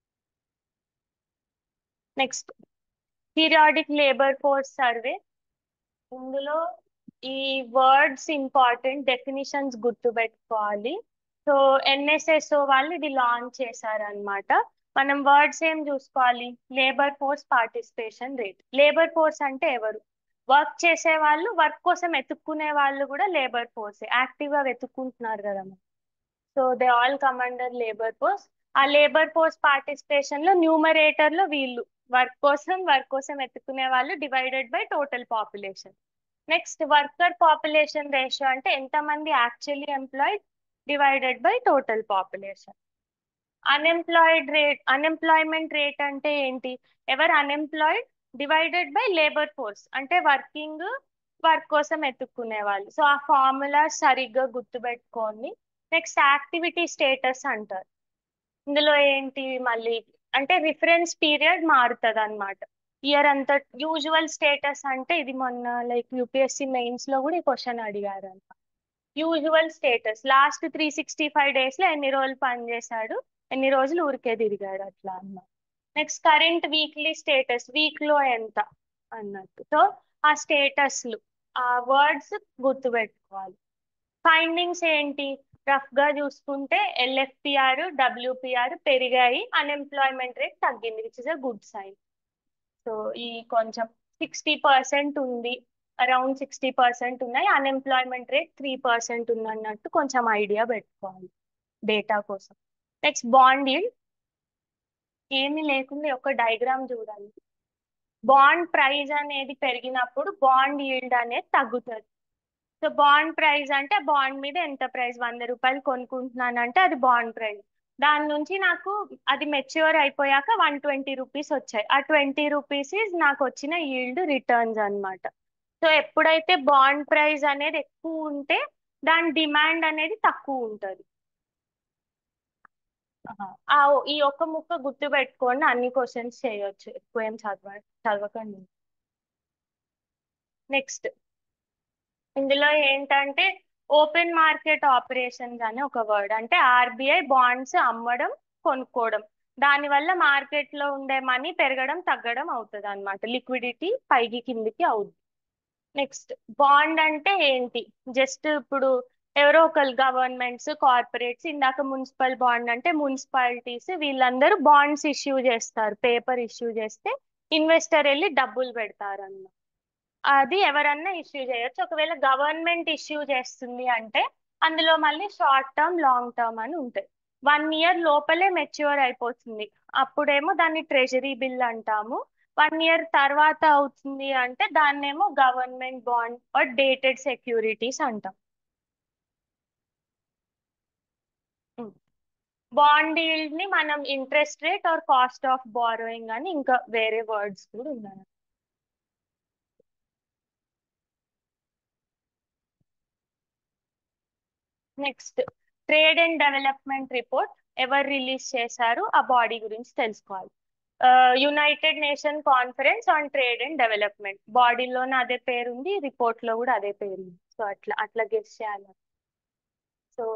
next periodic labour force survey ఇందులో ఈ వర్డ్స్ ఇంపార్టెంట్ డెఫినిషన్స్ గుర్తుపెట్టుకోవాలి సో ఎన్ఎస్ఎస్ఓ వాళ్ళు ఇది లాంచ్ చేశారనమాట మనం వర్డ్స్ ఏం చూసుకోవాలి labour force participation rate labour force అంటే ఎవరు వర్క్ చేసే వాళ్ళు వర్క్ కోసం ఎత్తుక్కునే వాళ్ళు కూడా లేబర్ ఫోర్స్ యాక్టివ్ గా వెతుక్కుంటున్నారు కదా so they all come under labour force ఆ లేబర్ ఫోర్స్ పార్టిసిపేషన్ లో న్యూమరేటర్ లో వీళ్ళు వర్క్ కోసం వర్క్ కోసం ఎత్తుకునే వాళ్ళు divided by total population next worker population ratio అంటే ఎంతమంది actually employed divided by total population unemployed rate unemployment rate అంటే ఏంటి ఎవరు unemployed divided by labour force అంటే వర్కింగ్ వర్క్ కోసం ఎత్తుక్కునే వాళ్ళు సో ఆ ఫార్ములా సరిగ్గా గుర్తుపెట్టుకోండి నెక్స్ట్ యాక్టివిటీ స్టేటస్ అంటారు ఇందులో ఏంటి మళ్ళీ అంటే రిఫరెన్స్ పీరియడ్ మారుతుంది అనమాట ఇయర్ అంతా యూజువల్ స్టేటస్ అంటే ఇది మొన్న లైక్ యూపీఎస్సీ మెయిన్స్ లో కూడా ఈ క్వశ్చన్ అడిగారు అనమాట usual status last three sixty five days లో ఎన్ని రోజులు పనిచేశాడు ఎన్ని రోజులు ఊరికే తిరిగాడు అట్లా అన్నమాట next current weekly status week లో ఎంత అన్నట్టు సో ఆ స్టేటస్లు ఆ వర్డ్స్ గుర్తుపెట్టుకోవాలి ఫైండింగ్స్ ఏంటి రఫ్ గా చూసుకుంటే ఎల్ఎఫ్పిఆర్ డబ్ల్యూపిఆర్ పెరిగాయి అన్ఎంప్లాయ్మెంట్ రేట్ తగ్గింది which is a good sign so ఈ కొంచెం సిక్స్టీ పర్సెంట్ ఉంది అరౌండ్ సిక్స్టీ పర్సెంట్ ఉన్నాయి అన్ఎంప్లాయ్మెంట్ రేట్ త్రీ పర్సెంట్ ఉంది అన్నట్టు కొంచెం ఐడియా పెట్టుకోవాలి డేటా కోసం నెక్స్ట్ బాండ్ ఈల్డ్ ఏమి లేకుండా ఒక డయాగ్రామ్ చూడండి బాండ్ ప్రైస్ అనేది పెరిగినప్పుడు బాండ్ ఈల్డ్ అనేది తగ్గుతుంది సో బాండ్ ప్రైస్ అంటే బాండ్ మీద ఎంత ప్రైస్ వంద రూపాయలు కొనుక్కుంటున్నానంటే అది బాండ్ ప్రైస్ దాని నుంచి నాకు అది మెచ్యూర్ అయిపోయాక వన్ ట్వంటీ రూపీస్ వచ్చాయి ఆ ట్వంటీ రూపీస్ నాకు వచ్చిన ఈల్డ్ రిటర్న్స్ అనమాట సో ఎప్పుడైతే బాండ్ ప్రైస్ అనేది ఎక్కువ ఉంటే దాని డిమాండ్ అనేది తక్కువ ఉంటుంది ఆ ఈ ఒక్క ముక్క గుర్తు పెట్టుకొని అన్ని క్వశ్చన్స్ చేయొచ్చు ఎక్కువ ఏం చదవ చదవకండి నెక్స్ట్ ఇందులో ఏంటంటే ఓపెన్ మార్కెట్ ఆపరేషన్స్ అని ఒక వర్డ్ అంటే ఆర్బిఐ బాండ్స్ అమ్మడం కొనుక్కోవడం దానివల్ల మార్కెట్ లో ఉండే మనీ పెరగడం తగ్గడం అవుతుంది అనమాట లిక్విడిటీ పైకి కిందికి అవుతుంది నెక్స్ట్ బాండ్ అంటే ఏంటి జస్ట్ ఇప్పుడు ఎవరో ఒకరు గవర్నమెంట్స్ కార్పొరేట్స్ ఇందాక మున్సిపల్ బాండ్ అంటే మున్సిపాలిటీస్ వీళ్ళందరూ బాండ్స్ ఇష్యూ చేస్తారు పేపర్ ఇష్యూ చేస్తే ఇన్వెస్టర్ వెళ్ళి డబ్బులు పెడతారు అన్నమాట అది ఎవరన్నా ఇష్యూ చేయొచ్చు ఒకవేళ గవర్నమెంట్ ఇష్యూ చేస్తుంది అంటే అందులో మళ్ళీ షార్ట్ టర్మ్ లాంగ్ టర్మ్ అని ఉంటాయి వన్ ఇయర్ లోపలే మెచ్యూర్ అయిపోతుంది అప్పుడేమో దాన్ని ట్రెజరీ బిల్ అంటాము వన్ ఇయర్ తర్వాత అవుతుంది అంటే దాన్నేమో government bond or dated securities అంటాం బాండ్ ని మనం interest rate or cost of borrowing అని ఇంకా వేరే వర్డ్స్ కూడా ఉన్నాయి next trade and development report ఎవరు రిలీజ్ చేశారు ఆ బాడీ గురించి తెలుసుకోవాలి united nation conference on trade and development బాడీలోనే అదే పేరు ఉంది రిపోర్ట్ లో కూడా అదే పేరు ఉంది సో అట్లా అట్లా గెస్ చేయాలి సో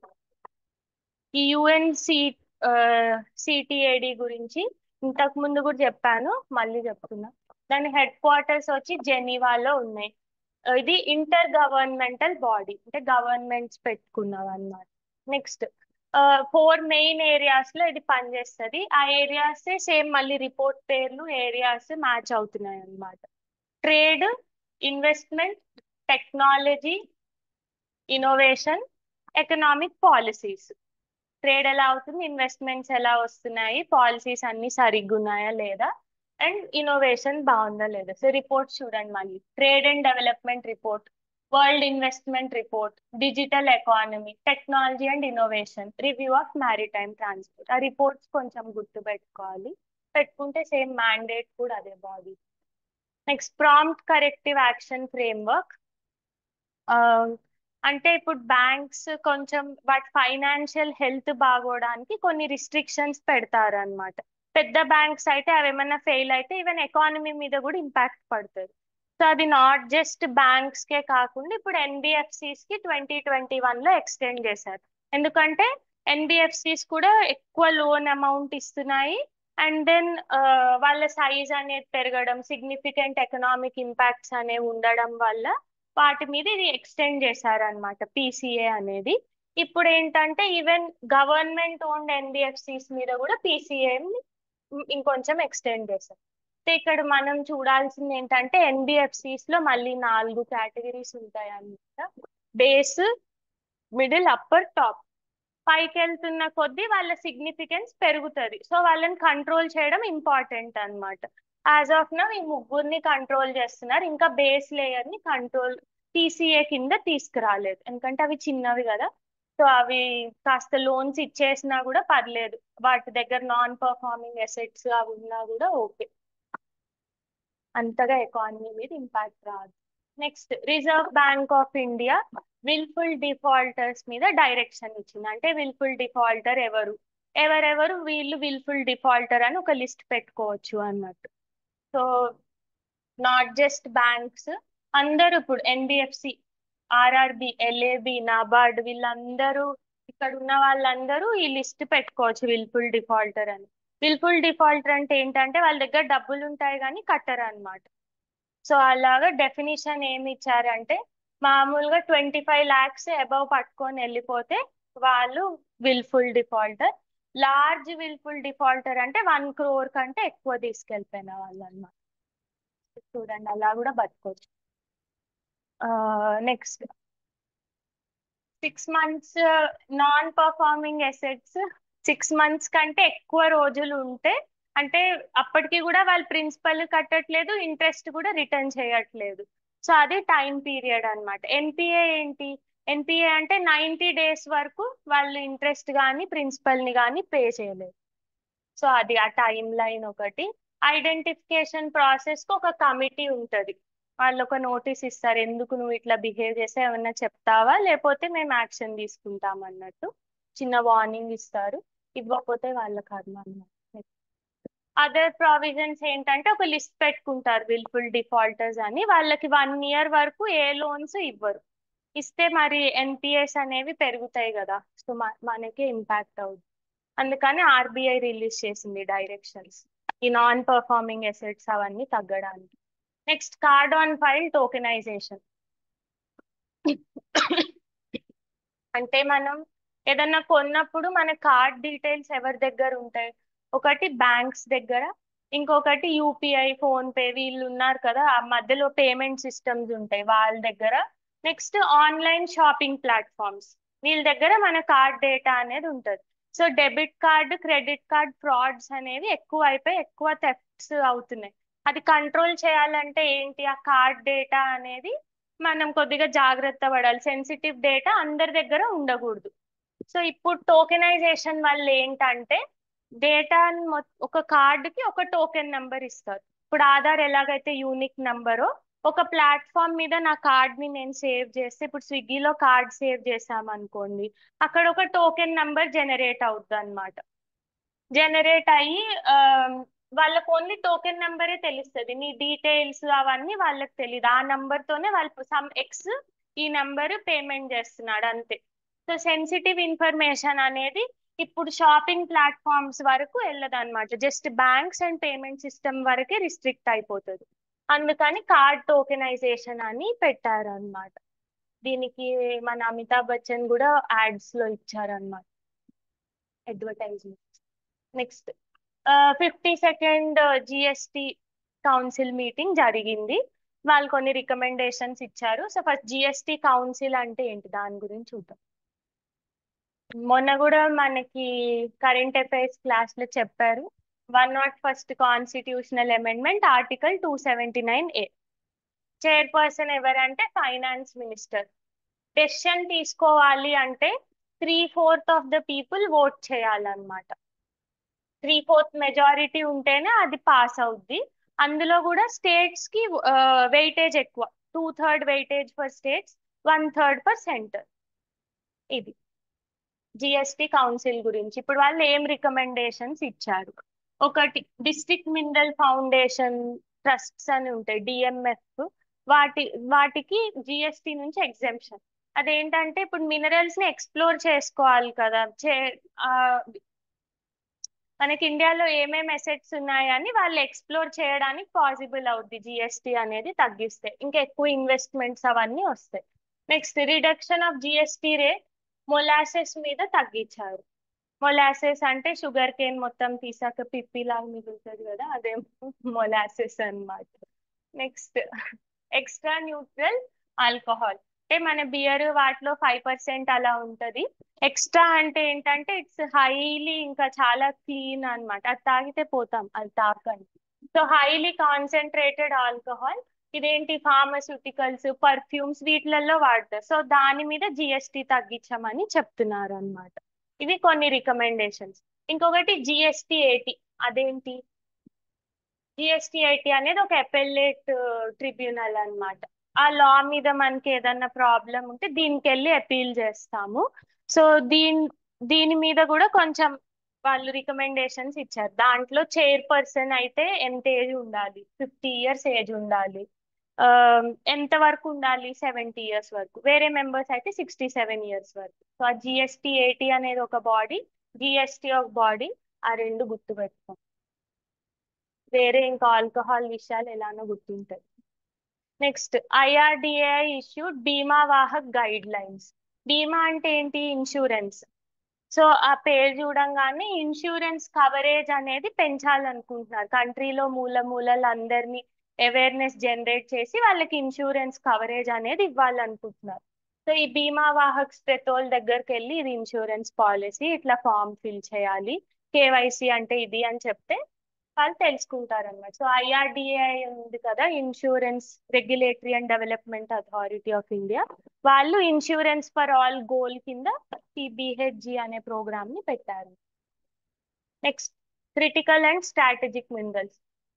ఈ యుఎన్ సి సిటిఏడి గురించి ఇంతకు ముందు కూడా చెప్పాను మళ్ళీ చెప్తున్నా దాని హెడ్ క్వార్టర్స్ వచ్చి జెనీవాలో ఉన్నాయి ఇది ఇంటర్ గవర్నమెంటల్ బాడీ అంటే గవర్నమెంట్స్ పెట్టుకున్నాం అన్నమాట నెక్స్ట్ ఫోర్ మెయిన్ ఏరియాస్ లో ఇది పనిచేస్తుంది ఆ ఏరియాస్ సేమ్ మళ్ళీ రిపోర్ట్ పేర్లు ఏరియాస్ మ్యాచ్ అవుతున్నాయి అన్నమాట trade investment technology innovation economic policies trade ఎలా అవుతుంది ఇన్వెస్ట్మెంట్స్ ఎలా వస్తున్నాయి పాలసీస్ అన్ని సరిగ్గా ఉన్నాయా లేదా అండ్ ఇన్నోవేషన్ బాగుందా లేదా సో రిపోర్ట్ చూడండి మళ్ళీ trade and development report world investment report digital economy technology and innovation review of maritime transport ఆ రిపోర్ట్స్ కొంచెం గుర్తు పెట్టుకోవాలి పెట్టుకుంటే సేమ్ మ్యాండేట్ కూడా అదే body next prompt corrective action framework అంటే ఇప్పుడు బ్యాంక్స్ కొంచెం వాటి ఫైనాన్షియల్ హెల్త్ బాగోడానికి కొన్ని రిస్ట్రిక్షన్స్ పెడతారు అనమాట పెద్ద బ్యాంక్స్ అయితే అవి ఏమైనా ఫెయిల్ అయితే ఈవెన్ ఎకానమీ మీద కూడా ఇంపాక్ట్ పడుతుంది సో అది నాట్ జస్ట్ బ్యాంక్స్ కే కాకుండా ఇప్పుడు ఎన్బిఎఫ్సిస్ కి ట్వంటీ ట్వంటీ వన్ లో ఎక్స్టెండ్ చేశారు ఎందుకంటే ఎన్బిఎఫ్సిస్ కూడా ఎక్కువ లోన్ అమౌంట్ ఇస్తున్నాయి అండ్ దెన్ వాళ్ళ సైజ్ అనేది పెరగడం సిగ్నిఫికెంట్ ఎకనామిక్ ఇంపాక్ట్స్ అనేవి ఉండడం వల్ల వాటి మీద ఇది ఎక్స్టెండ్ చేశారనమాట పీసీఏ అనేది ఇప్పుడు ఏంటంటే ఈవెన్ గవర్నమెంట్ ఓన్డ్ ఎన్బిఎఫ్సిస్ మీద కూడా పీసీఏ ఇంకొంచెం ఎక్స్టెండ్ చేశారు ఇక్కడ మనం చూడాల్సింది ఏంటంటే ఎన్బిఎఫ్సిస్ లో మళ్ళీ నాలుగు కేటగిరీస్ ఉంటాయి అన్నమాట బేస్ మిడిల్ అప్పర్ టాప్ పైకి వెళ్తున్న కొద్దీ వాళ్ళ సిగ్నిఫికెన్స్ పెరుగుతుంది సో వాళ్ళని కంట్రోల్ చేయడం ఇంపార్టెంట్ అనమాట యాజ్ ఆఫ్ నవ్ ఈ ముగ్గురిని కంట్రోల్ చేస్తున్నారు ఇంకా బేస్ లేయర్ ని కంట్రోల్ టీసీఏ కింద తీసుకురాలేదు ఎందుకంటే అవి చిన్నవి కదా సో అవి కాస్త లోన్స్ ఇచ్చేసినా కూడా పర్లేదు వాటి దగ్గర నాన్ పర్ఫార్మింగ్ ఎసెట్స్ అవి ఉన్నా కూడా ఓకే అంతగా ఎకానమీ మీద ఇంపాక్ట్ రాదు next Reserve Bank of India wilful defaulters మీద డైరెక్షన్ ఇచ్చింది అంటే విల్ఫుల్ డిఫాల్టర్ ఎవరు ఎవరెవరు వీళ్ళు విల్ఫుల్ డిఫాల్టర్ అని ఒక లిస్ట్ పెట్టుకోవచ్చు అన్నట్టు సో నాట్ జస్ట్ బ్యాంక్స్ అందరూ ఇప్పుడు ఎన్బిఎఫ్సి ఆర్ఆర్బి ఎల్ఏబి నాబార్డ్ వీళ్ళందరూ ఇక్కడ ఉన్న వాళ్ళందరూ ఈ లిస్ట్ పెట్టుకోవచ్చు విల్ఫుల్ డిఫాల్టర్ అని విల్ఫుల్ డిఫాల్టర్ అంటే ఏంటంటే వాళ్ళ దగ్గర డబ్బులు ఉంటాయి కానీ కట్టరు అనమాట సో అలాగా డెఫినేషన్ ఏమి ఇచ్చారంటే మామూలుగా ట్వంటీ ఫైవ్ ల్యాక్స్ అబవ్ పట్టుకొని వెళ్ళిపోతే వాళ్ళు wilful defaulter large wilful defaulter అంటే వన్ క్రోర్ కంటే ఎక్కువ తీసుకెళ్ళిపోయిన వాళ్ళు అనమాట చూడండి అలా కూడా బతుకోవచ్చు next six months non performing assets six months కంటే ఎక్కువ రోజులు ఉంటే అంటే అప్పటికి కూడా వాళ్ళు ప్రిన్సిపల్ కట్టట్లేదు ఇంట్రెస్ట్ కూడా రిటర్న్ చేయట్లేదు సో అది టైం పీరియడ్ అనమాట ఎన్పిఏ ఏంటి ఎన్పిఏ అంటే నైంటీ డేస్ వరకు వాళ్ళు ఇంట్రెస్ట్ కానీ ప్రిన్సిపల్ని కానీ పే చేయలేదు సో అది ఆ టైం లైన్ ఒకటి ఐడెంటిఫికేషన్ ప్రాసెస్కి ఒక కమిటీ ఉంటుంది వాళ్ళు ఒక నోటీస్ ఇస్తారు ఎందుకు నువ్వు ఇట్లా బిహేవ్ చేస్తే ఏమన్నా చెప్తావా లేకపోతే మేము యాక్షన్ తీసుకుంటాం అన్నట్టు చిన్న వార్నింగ్ ఇస్తారు ఇవ్వకపోతే వాళ్ళ కర్మ అన్నమాట అదర్ ప్రావిజన్స్ ఏంటంటే ఒక లిస్ట్ పెట్టుకుంటారు విల్ఫుల్ డిఫాల్టర్స్ అని వాళ్ళకి వన్ ఇయర్ వరకు ఏ లోన్స్ ఇవ్వరు ఇస్తే మరి ఎన్పిఎస్ అనేవి పెరుగుతాయి కదా సో మనకి ఇంపాక్ట్ అవుతుంది అందుకని ఆర్బీఐ రిలీజ్ చేసింది డైరెక్షన్స్ ఈ నాన్ పర్ఫార్మింగ్ ఎసెట్స్ అవన్నీ తగ్గడానికి next card on file tokenization అంటే మనం ఏదన్నా కొన్నప్పుడు మన కార్డ్ డీటెయిల్స్ ఎవరి దగ్గర ఉంటాయి ఒకటి బ్యాంక్స్ దగ్గర ఇంకొకటి యూపీఐ ఫోన్ పే వీళ్ళు ఉన్నారు కదా ఆ మధ్యలో పేమెంట్ సిస్టమ్స్ ఉంటాయి వాళ్ళ దగ్గర నెక్స్ట్ ఆన్లైన్ షాపింగ్ ప్లాట్ఫామ్స్ వీళ్ళ దగ్గర మన కార్డ్ డేటా అనేది ఉంటుంది so debit card credit card frauds అనేవి ఎక్కువ అయిపోయి ఎక్కువ థెఫ్ట్స్ అవుతున్నాయి అది కంట్రోల్ చేయాలంటే ఏంటి ఆ కార్డ్ డేటా అనేది మనం కొద్దిగా జాగ్రత్త పడాలి సెన్సిటివ్ డేటా అందరి దగ్గర ఉండకూడదు సో ఇప్పుడు టోకెనైజేషన్ వల్ల ఏంటంటే డేటా ఒక కార్డుకి ఒక టోకెన్ నెంబర్ ఇస్తారు ఇప్పుడు ఆధార్ ఎలాగైతే యూనిక్ నెంబరో ఒక ప్లాట్ఫామ్ మీద నా కార్డ్ ని నేను సేవ్ చేస్తే ఇప్పుడు స్విగ్గీలో కార్డ్ సేవ్ చేసాం అనుకోండి అక్కడ ఒక టోకెన్ నెంబర్ జనరేట్ అవుతుంది అనమాట జనరేట్ అయ్యి వాళ్ళకు ఓన్లీ టోకెన్ నెంబరే తెలుస్తుంది నీ డీటెయిల్స్ అవన్నీ వాళ్ళకి తెలియదు ఆ నెంబర్ తోనే వాళ్ళు సమ్ ఎక్స్ ఈ నెంబర్ పేమెంట్ చేస్తున్నాడు అంతే సో సెన్సిటివ్ ఇన్ఫర్మేషన్ అనేది ఇప్పుడు షాపింగ్ ప్లాట్ఫామ్స్ వరకు వెళ్ళదు అనమాట just banks and payment system వరకే రిస్ట్రిక్ట్ అయిపోతుంది అందుకని కార్డ్ టోకెనైజేషన్ అని పెట్టారు అనమాట దీనికి మన అమితాబ్ బచ్చన్ కూడా యాడ్స్ లో ఇచ్చారనమాట advertisement next fifty second GST council meeting జరిగింది వాళ్ళు కొన్ని రికమెండేషన్స్ ఇచ్చారు సో ఫస్ట్ జిఎస్టి కౌన్సిల్ అంటే ఏంటి దాని గురించి చూద్దాం మొన్న కూడా మనకి కరెంట్ అఫైర్స్ క్లాస్ లో చెప్పారు one not first constitutional amendment article two seventy nine A chairperson ఎవరంటే ఫైనాన్స్ మినిస్టర్ డెసిషన్ తీసుకోవాలి అంటే three fourth of the people vote చేయాలన్నమాట త్రీ ఫోర్త్ మెజారిటీ ఉంటేనే అది పాస్ అవుద్ది అందులో కూడా స్టేట్స్ కి వెయిటేజ్ ఎక్కువ two third weightage for states one third for centre ఇది జిఎస్టి కౌన్సిల్ గురించి ఇప్పుడు వాళ్ళు ఏం రికమెండేషన్స్ ఇచ్చారు ఒకటి డిస్ట్రిక్ట్ మినరల్ ఫౌండేషన్ ట్రస్ట్స్ అని ఉంటాయి డిఎంఎఫ్ వాటి వాటికి జిఎస్టి నుంచి ఎగ్జామ్షన్ అదేంటంటే ఇప్పుడు మినరల్స్ ని ఎక్స్ప్లోర్ చేసుకోవాలి కదా చే మనకి ఇండియాలో ఏమేమి ఎసెట్స్ ఉన్నాయని వాళ్ళు ఎక్స్ప్లోర్ చేయడానికి పాసిబుల్ అవుద్ది జిఎస్టి అనేది తగ్గిస్తే ఇంకా ఎక్కువ ఇన్వెస్ట్మెంట్స్ అవన్నీ వస్తాయి next reduction of GST rate molasses మీద తగ్గించారు మొలాసెస్ అంటే షుగర్ కేన్ మొత్తం తీసాక పిప్పి లాగా మిగులుతుంది కదా అదే మొలాసెస్ అనమాట నెక్స్ట్ ఎక్స్ట్రా న్యూట్రల్ ఆల్కహాల్ అంటే మన బియర్ వాటిలో ఫైవ్ పర్సెంట్ అలా ఉంటది ఎక్స్ట్రా అంటే ఏంటంటే ఇట్స్ హైలీ ఇంకా చాలా క్లీన్ అనమాట అది తాగితే పోతాం అది తాకండి సో హైలీ కాన్సన్ట్రేటెడ్ ఆల్కహాల్ ఇదేంటి ఫార్మస్యూటికల్స్ పర్ఫ్యూమ్స్ వీటిలలో వాడతారు సో దాని మీద జిఎస్టి తగ్గించమని చెప్తున్నారు అనమాట ఇవి కొన్ని రికమెండేషన్స్ ఇంకొకటి జిఎస్టి ఎయిటీ అదేంటి జిఎస్టి ఎయిటీ అనేది ఒక అపెల్లేట్ ట్రిబ్యునల్ అనమాట ఆ లా మీద మనకి ఏదన్నా ప్రాబ్లం ఉంటే దీనికి వెళ్ళి అపీల్ చేస్తాము సో దీని దీని మీద కూడా కొంచెం వాళ్ళు రికమెండేషన్స్ ఇచ్చారు దాంట్లో చైర్పర్సన్ అయితే ఎంత ఏజ్ ఉండాలి ఫిఫ్టీ ఇయర్స్ ఏజ్ ఉండాలి ఎంత వరకు ఉండాలి సెవెంటీ ఇయర్స్ వరకు వేరే మెంబర్స్ అయితే సిక్స్టీ సెవెన్ ఇయర్స్ వరకు సో ఆ జిఎస్టి ఎయిటీ అనేది ఒక బాడీ జిఎస్టి ఒక బాడీ ఆ రెండు గుర్తుపెట్టుకోం వేరే ఇంకా ఆల్కహాల్ విషయాలు ఎలానో గుర్తుంటాయి నెక్స్ట్ ఐఆర్డిఏ ఇష్యూడ్ బీమా వాహక్ గైడ్ లైన్స్ బీమా అంటే ఏంటి ఇన్సూరెన్స్ సో ఆ పేరు చూడంగానే ఇన్సూరెన్స్ కవరేజ్ అనేది పెంచాలనుకుంటున్నారు కంట్రీలో మూల మూలలు అందరినీ అవేర్నెస్ జనరేట్ చేసి వాళ్ళకి ఇన్సూరెన్స్ కవరేజ్ అనేది ఇవ్వాలనుకుంటున్నారు సో ఈ బీమా వాహక్ ప్రతోల్ దగ్గరికి వెళ్ళి ఇది ఇన్సూరెన్స్ పాలసీ ఇట్లా ఫామ్ ఫిల్ చేయాలి కేవైసీ అంటే ఇది అని చెప్తే వాళ్ళు తెలుసుకుంటారు అనమాట సో ఐఆర్డిఏ ఉంది కదా insurance regulatory and development authority of India వాళ్ళు ఇన్సూరెన్స్ ఫర్ ఆల్ గోల్ కింద టీబీహెచ్జి అనే ప్రోగ్రామ్ ని పెట్టారు next critical and strategic minerals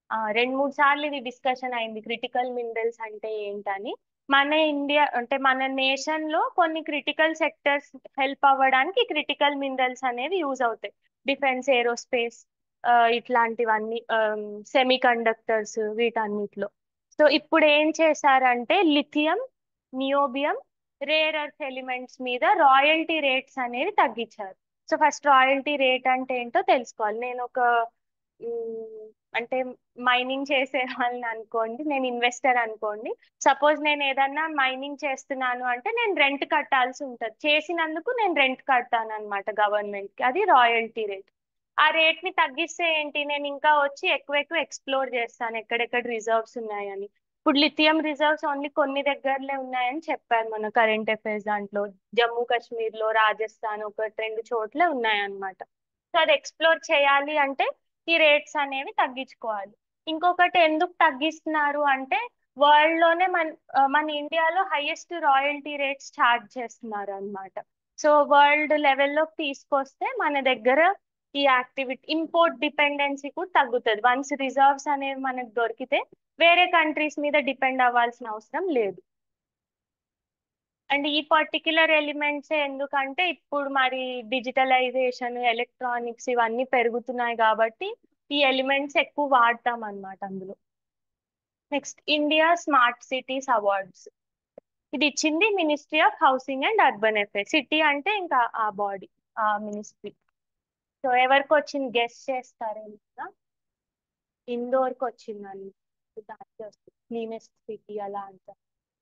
ఆ, రెండు మూడు సార్లు ఇది డిస్కషన్ అయింది క్రిటికల్ మినరల్స్ అంటే ఏంటని మన ఇండియా అంటే మన నేషన్ లో కొన్ని క్రిటికల్ సెక్టర్స్ హెల్ప్ అవ్వడానికి క్రిటికల్ మినరల్స్ అనేవి యూజ్ అవుతాయి డిఫెన్స్ ఏరోస్పేస్ ఇట్లాంటివన్నీ సెమీ కండక్టర్స్ వీటన్నిటిలో సో ఇప్పుడు ఏం చేశారంటే lithium niobium rare earth elements మీద రాయల్టీ రేట్స్ అనేవి తగ్గించారు సో ఫస్ట్ రాయల్టీ రేట్ అంటే ఏంటో తెలుసుకోవాలి నేను ఒక మ్, అంటే మైనింగ్ చేసే వాళ్ళని అనుకోండి నేను ఇన్వెస్టర్ అనుకోండి సపోజ్ నేను ఏదన్నా మైనింగ్ చేస్తున్నాను అంటే నేను రెంట్ కట్టాల్సి ఉంటుంది చేసినందుకు నేను రెంట్ కడతాను అనమాట గవర్నమెంట్ కి అది రాయల్టీ రేట్ ఆ రేట్ ని తగ్గిస్తే ఏంటి నేను ఇంకా వచ్చి ఎక్కువ ఎక్కువ ఎక్స్ప్లోర్ చేస్తాను ఎక్కడెక్కడ రిజర్వ్స్ ఉన్నాయని ఇప్పుడు లిథియం రిజర్వ్స్ ఓన్లీ కొన్ని దగ్గరలే ఉన్నాయని చెప్పారు మన కరెంట్ అఫైర్స్ దాంట్లో జమ్మూ కాశ్మీర్ లో రాజస్థాన్ ఒక రెండు చోట్లే ఉన్నాయన్నమాట సో అది ఎక్స్ప్లోర్ చేయాలి అంటే ఈ రేట్స్ అనేవి తగ్గించుకోవాలి ఇంకొకటి ఎందుకు తగ్గిస్తున్నారు అంటే వరల్డ్ లోనే మన ఆ, మన ఇండియాలో హైయెస్ట్ రాయల్టీ రేట్స్ ఛార్జ్ చేస్తున్నారు అన్నమాట సో వరల్డ్ లెవెల్లో తీసుకొస్తే మన దగ్గర ఈ యాక్టివిటీ ఇంపోర్ట్ డిపెండెన్సీ కూడా తగ్గుతుంది వన్స్ రిజర్వ్స్ అనేవి మనకు దొరికితే వేరే కంట్రీస్ మీద డిపెండ్ అవ్వాల్సిన అవసరం లేదు అండ్ ఈ పర్టిక్యులర్ ఎలిమెంట్స్ ఎందుకంటే ఇప్పుడు మరి డిజిటలైజేషన్ ఎలక్ట్రానిక్స్ ఇవన్నీ పెరుగుతున్నాయి కాబట్టి ఈ ఎలిమెంట్స్ ఎక్కువ వాడతాం అన్నమాట అందులో next India smart cities awards ఇది ఇచ్చింది ministry of housing and urban affairs city అంటే ఇంకా ఆ బాడీ ఆ మినిస్ట్రీ సో ఎవరికి వచ్చింది గెస్ట్ చేస్తారేమో ఇండోర్కి వచ్చిందని క్లీనెస్ట్ సిటీ అలా అంటారు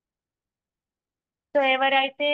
సో ఎవరైతే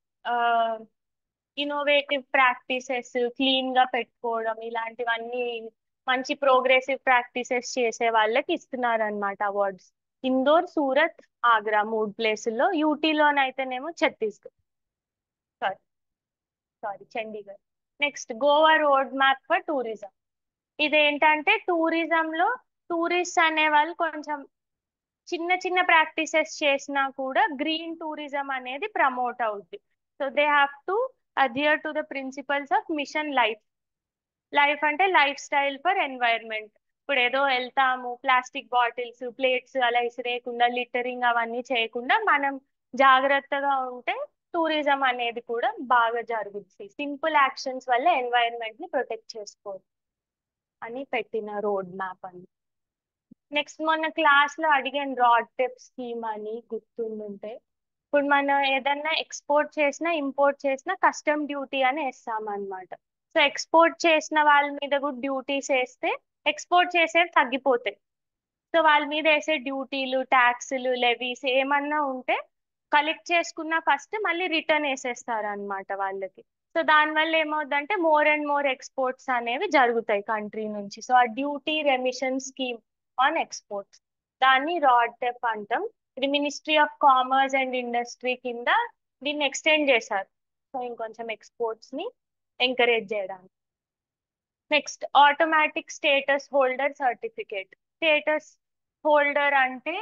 ఇన్నోవేటివ్ ప్రాక్టీసెస్ క్లీన్ గా పెట్టుకోవడం ఇలాంటివన్నీ మంచి ప్రోగ్రెసివ్ ప్రాక్టీసెస్ చేసే వాళ్ళకి ఇస్తున్నారు అనమాట అవార్డ్స్ ఇందోర్ సూరత్ ఆగ్రా మూడు ప్లేసుల్లో యూటీలోనైతేనేమో Chhattisgarh sorry sorry Chandigarh next Goa road map for tourism ఇదేంటంటే టూరిజం లో టూరిస్ట్ అనే వాళ్ళు కొంచెం చిన్న చిన్న ప్రాక్టీసెస్ చేసినా కూడా గ్రీన్ టూరిజం అనేది ప్రమోట్ అవుద్ది so they have to adhere to the principles of mission life life అంటే లైఫ్ స్టైల్ ఫర్ ఎన్వైర్న్మెంట్ ఇప్పుడు ఏదో వెళ్తాము ప్లాస్టిక్ బాటిల్స్ ప్లేట్స్ అలా ఇసిరేయకుండా లిటరింగ్ అవన్నీ చేయకుండా మనం జాగ్రత్తగా ఉంటే టూరిజం అనేది కూడా బాగా జరుగుద్ది సింపుల్ యాక్షన్స్ వల్ల ఎన్వైరన్మెంట్ ని ప్రొటెక్ట్ చేసుకోవచ్చు అని పెట్టిన రోడ్ మ్యాప్ అని నెక్స్ట్ మొన్న క్లాస్ లో అడిగాను రాడ్ టెప్ స్కీమ్ అని గుర్తుండుంటే ఇప్పుడు మనం ఏదన్నా ఎక్స్పోర్ట్ చేసినా ఇంపోర్ట్ చేసినా కస్టమ్ డ్యూటీ అని వేస్తాం అనమాట సో ఎక్స్పోర్ట్ చేసిన వాళ్ళ మీద కూడా డ్యూటీస్ వేస్తే ఎక్స్పోర్ట్ చేసేవి తగ్గిపోతాయి సో వాళ్ళ మీద వేసే డ్యూటీలు ట్యాక్సులు లెవీస్ ఏమన్నా ఉంటే కలెక్ట్ చేసుకున్న ఫస్ట్ మళ్ళీ రిటర్న్ వేసేస్తారు అనమాట వాళ్ళకి సో దానివల్ల ఏమవుతుందంటే మోర్ అండ్ మోర్ ఎక్స్పోర్ట్స్ అనేవి జరుగుతాయి కంట్రీ నుంచి సో ఆ duty remission scheme on exports దాన్ని రాడ్ టెప్ అంటాం ఇది ministry of commerce and industry కింద దీన్ని ఎక్స్టెండ్ చేశారు సో ఇంకొంచెం ఎక్స్పోర్ట్స్ ని ఎంకరేజ్ చేయడానికి next automatic status holder certificate status holder అంటే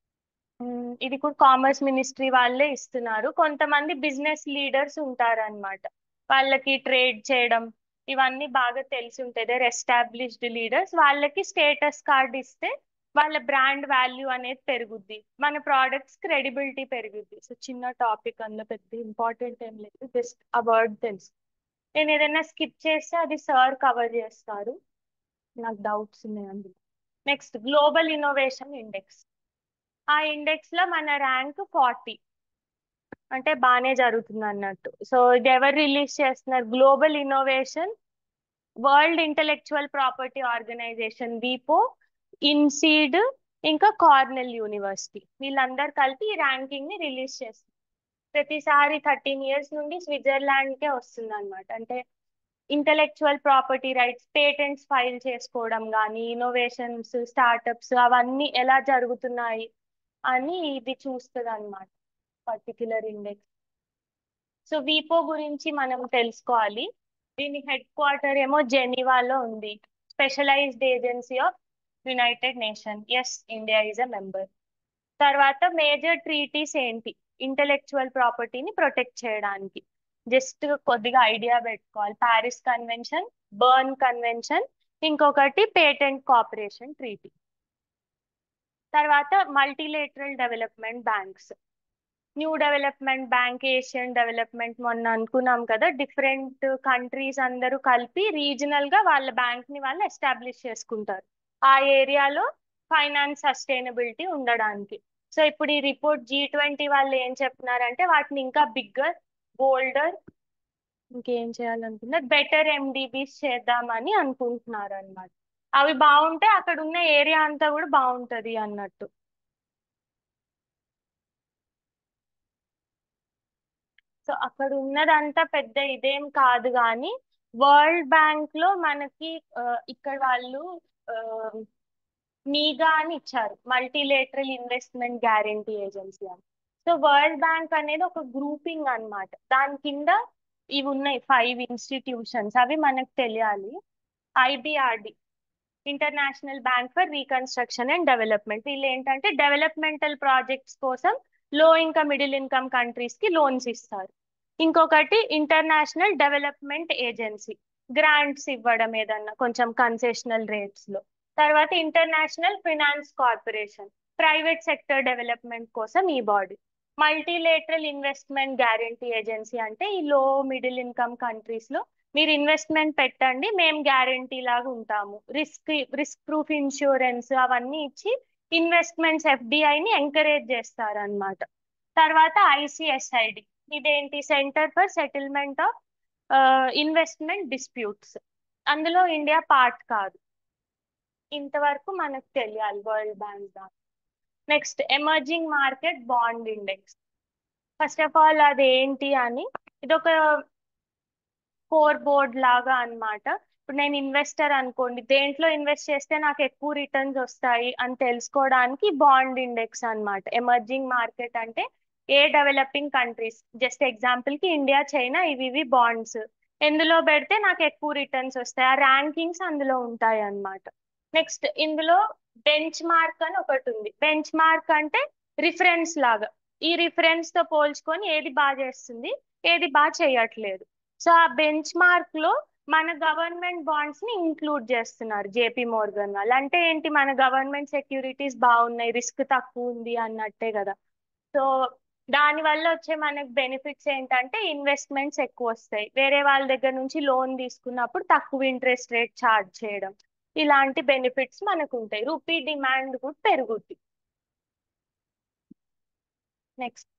మ్, ఇది కూడా కామర్స్ మినిస్ట్రీ వాళ్ళే ఇస్తున్నారు కొంతమంది బిజినెస్ లీడర్స్ ఉంటారన్నమాట వాళ్ళకి ట్రేడ్ చేయడం ఇవన్నీ బాగా తెలిసి ఉంటాయి దేర్ ఎస్టాబ్లిష్డ్ లీడర్స్ వాళ్ళకి స్టేటస్ కార్డ్ ఇస్తే వాళ్ళ బ్రాండ్ వాల్యూ అనేది పెరుగుద్ది మన ప్రోడక్ట్స్ క్రెడిబిలిటీ పెరుగుద్ది సో చిన్న టాపిక్ అందులో పెద్ద ఇంపార్టెంట్ ఏం లేదు జస్ట్ ఆ వర్డ్ తెలుసు నేను ఏదైనా స్కిప్ చేస్తే అది సార్ కవర్ చేస్తారు నాకు డౌట్స్ ఉన్నాయి అందులో నెక్స్ట్ గ్లోబల్ ఇన్నోవేషన్ ఇండెక్స్ ఆ ఇండెక్స్ లో మన ర్యాంక్ ఫార్టీ అంటే బాగానే జరుగుతుంది అన్నట్టు సో ఇది ఎవరు రిలీజ్ చేస్తున్నారు global innovation World Intellectual Property Organisation వీపో ఇన్సీడ్ ఇంకా కార్నెల్ యూనివర్సిటీ వీళ్ళందరూ కలిపి ఈ ర్యాంకింగ్ ని రిలీజ్ చేస్తారు ప్రతిసారి థర్టీన్ ఇయర్స్ నుండి స్విట్జర్లాండ్ కే వస్తుంది అనమాట అంటే intellectual property rights patents file చేసుకోవడం కానీ ఇన్నోవేషన్స్ స్టార్టప్స్ అవన్నీ ఎలా జరుగుతున్నాయి అని ఇది చూస్తుంది అనమాట పర్టిక్యులర్ ఇండెక్స్ సో వీపో గురించి మనం తెలుసుకోవాలి దీని హెడ్ క్వార్టర్ ఏమో జెనీవాలో ఉంది specialised agency of United Nations India is a member తర్వాత మేజర్ ట్రీటీస్ ఏంటి ఇంటలెక్చువల్ ప్రాపర్టీని ప్రొటెక్ట్ చేయడానికి జస్ట్ కొద్దిగా ఐడియా పెట్టుకోవాలి ప్యారిస్ కన్వెన్షన్ బర్న్ కన్వెన్షన్ ఇంకొకటి పేటెంట్ కోఆపరేషన్ ట్రీటీ తర్వాత multilateral development banks new development bank Asian development మొన్న అనుకున్నాం కదా డిఫరెంట్ కంట్రీస్ అందరూ కలిపి రీజనల్ గా వాళ్ళ బ్యాంక్ ని వాళ్ళు ఎస్టాబ్లిష్ చేసుకుంటారు ఆ ఏరియాలో ఫైనాన్స్ సస్టైనబిలిటీ ఉండడానికి సో ఇప్పుడు ఈ రిపోర్ట్ జీ ట్వంటీ వాళ్ళు ఏం చెప్తున్నారంటే వాటిని ఇంకా బిగ్గర్ బోల్డర్ ఇంకేం చేయాలనుకున్నారు బెటర్ ఎండిబిస్ చేద్దామని అనుకుంటున్నారు అన్నమాట అవి బాగుంటే అక్కడ ఉన్న ఏరియా అంతా కూడా బాగుంటది అన్నట్టు సో అక్కడ ఉన్నదంతా పెద్ద ఇదేం కాదు కానీ వరల్డ్ బ్యాంక్ లో మనకి ఆ, ఇక్కడ వాళ్ళు మీగా అని ఇచ్చారు మల్టీలేటరల్ ఇన్వెస్ట్మెంట్ గ్యారంటీ ఏజెన్సీ అని సో వరల్డ్ బ్యాంక్ అనేది ఒక గ్రూపింగ్ అన్నమాట దాని కింద ఇవి ఉన్నాయి ఫైవ్ ఇన్స్టిట్యూషన్స్ అవి మనకు తెలియాలి IBRD international bank for reconstruction and development వీళ్ళు ఏంటంటే డెవలప్మెంటల్ ప్రాజెక్ట్స్ కోసం low income middle income countries కి లోన్స్ ఇస్తారు ఇంకొకటి ఇంటర్నేషనల్ డెవలప్మెంట్ ఏజెన్సీ గ్రాంట్స్ ఇవ్వడం ఏదన్నా కొంచెం కన్సెషనల్ రేట్స్ లో తర్వాత international finance corporation private sector development కోసం ఈ body multilateral investment guarantee agency అంటే ఈ లో మిడిల్ ఇన్కమ్ కంట్రీస్ లో మీరు ఇన్వెస్ట్మెంట్ పెట్టండి మేము గ్యారంటీ లాగా ఉంటాము రిస్క్ రిస్క్ ప్రూఫ్ ఇన్సూరెన్స్ అవన్నీ ఇచ్చి ఇన్వెస్ట్మెంట్స్ ఎఫ్డిఐని ఎంకరేజ్ చేస్తారు అనమాట తర్వాత ఐసిఎస్ఐడి ఇదేంటి centre for settlement of investment disputes అందులో ఇండియా పార్ట్ కాదు ఇంతవరకు మనకు తెలియాలి వరల్డ్ బ్యాంక్ దాకా next emerging market bond index first of all అది ఏంటి అని ఇది ఒక స్కోర్ బోర్డ్ లాగా అన్నమాట ఇప్పుడు నేను ఇన్వెస్టర్ అనుకోండి దేంట్లో ఇన్వెస్ట్ చేస్తే నాకు ఎక్కువ రిటర్న్స్ వస్తాయి అని తెలుసుకోవడానికి బాండ్ ఇండెక్స్ అన్నమాట ఎమర్జింగ్ మార్కెట్ అంటే ఏ డెవలపింగ్ కంట్రీస్ జస్ట్ ఎగ్జాంపుల్ కి ఇండియా చైనా ఇవి ఇవి బాండ్స్ ఎందులో పెడితే నాకు ఎక్కువ రిటర్న్స్ వస్తాయి ఆ ర్యాంకింగ్స్ అందులో ఉంటాయి అన్నమాట నెక్స్ట్ ఇందులో బెంచ్ మార్క్ అని ఒకటి ఉంది బెంచ్ మార్క్ అంటే రిఫరెన్స్ లాగా ఈ రిఫరెన్స్ తో పోల్చుకొని ఏది బాగా చేస్తుంది ఏది బాగా చేయట్లేదు సో ఆ బెంచ్ మార్క్ లో మన గవర్నమెంట్ బాండ్స్ ని ఇంక్లూడ్ చేస్తున్నారు జేపీ మోర్గన్ వాళ్ళు అంటే ఏంటి మన గవర్నమెంట్ సెక్యూరిటీస్ బాగున్నాయి రిస్క్ తక్కువ ఉంది అన్నట్టే కదా సో దాని వల్ల వచ్చే మనకు బెనిఫిట్స్ ఏంటంటే ఇన్వెస్ట్మెంట్స్ ఎక్కువ వస్తాయి వేరే వాళ్ళ దగ్గర నుంచి లోన్ తీసుకున్నప్పుడు తక్కువ ఇంట్రెస్ట్ రేట్ ఛార్జ్ చేయడం ఇలాంటి బెనిఫిట్స్ మనకు ఉంటాయి రూపీ డిమాండ్ కూడా పెరుగుద్ది next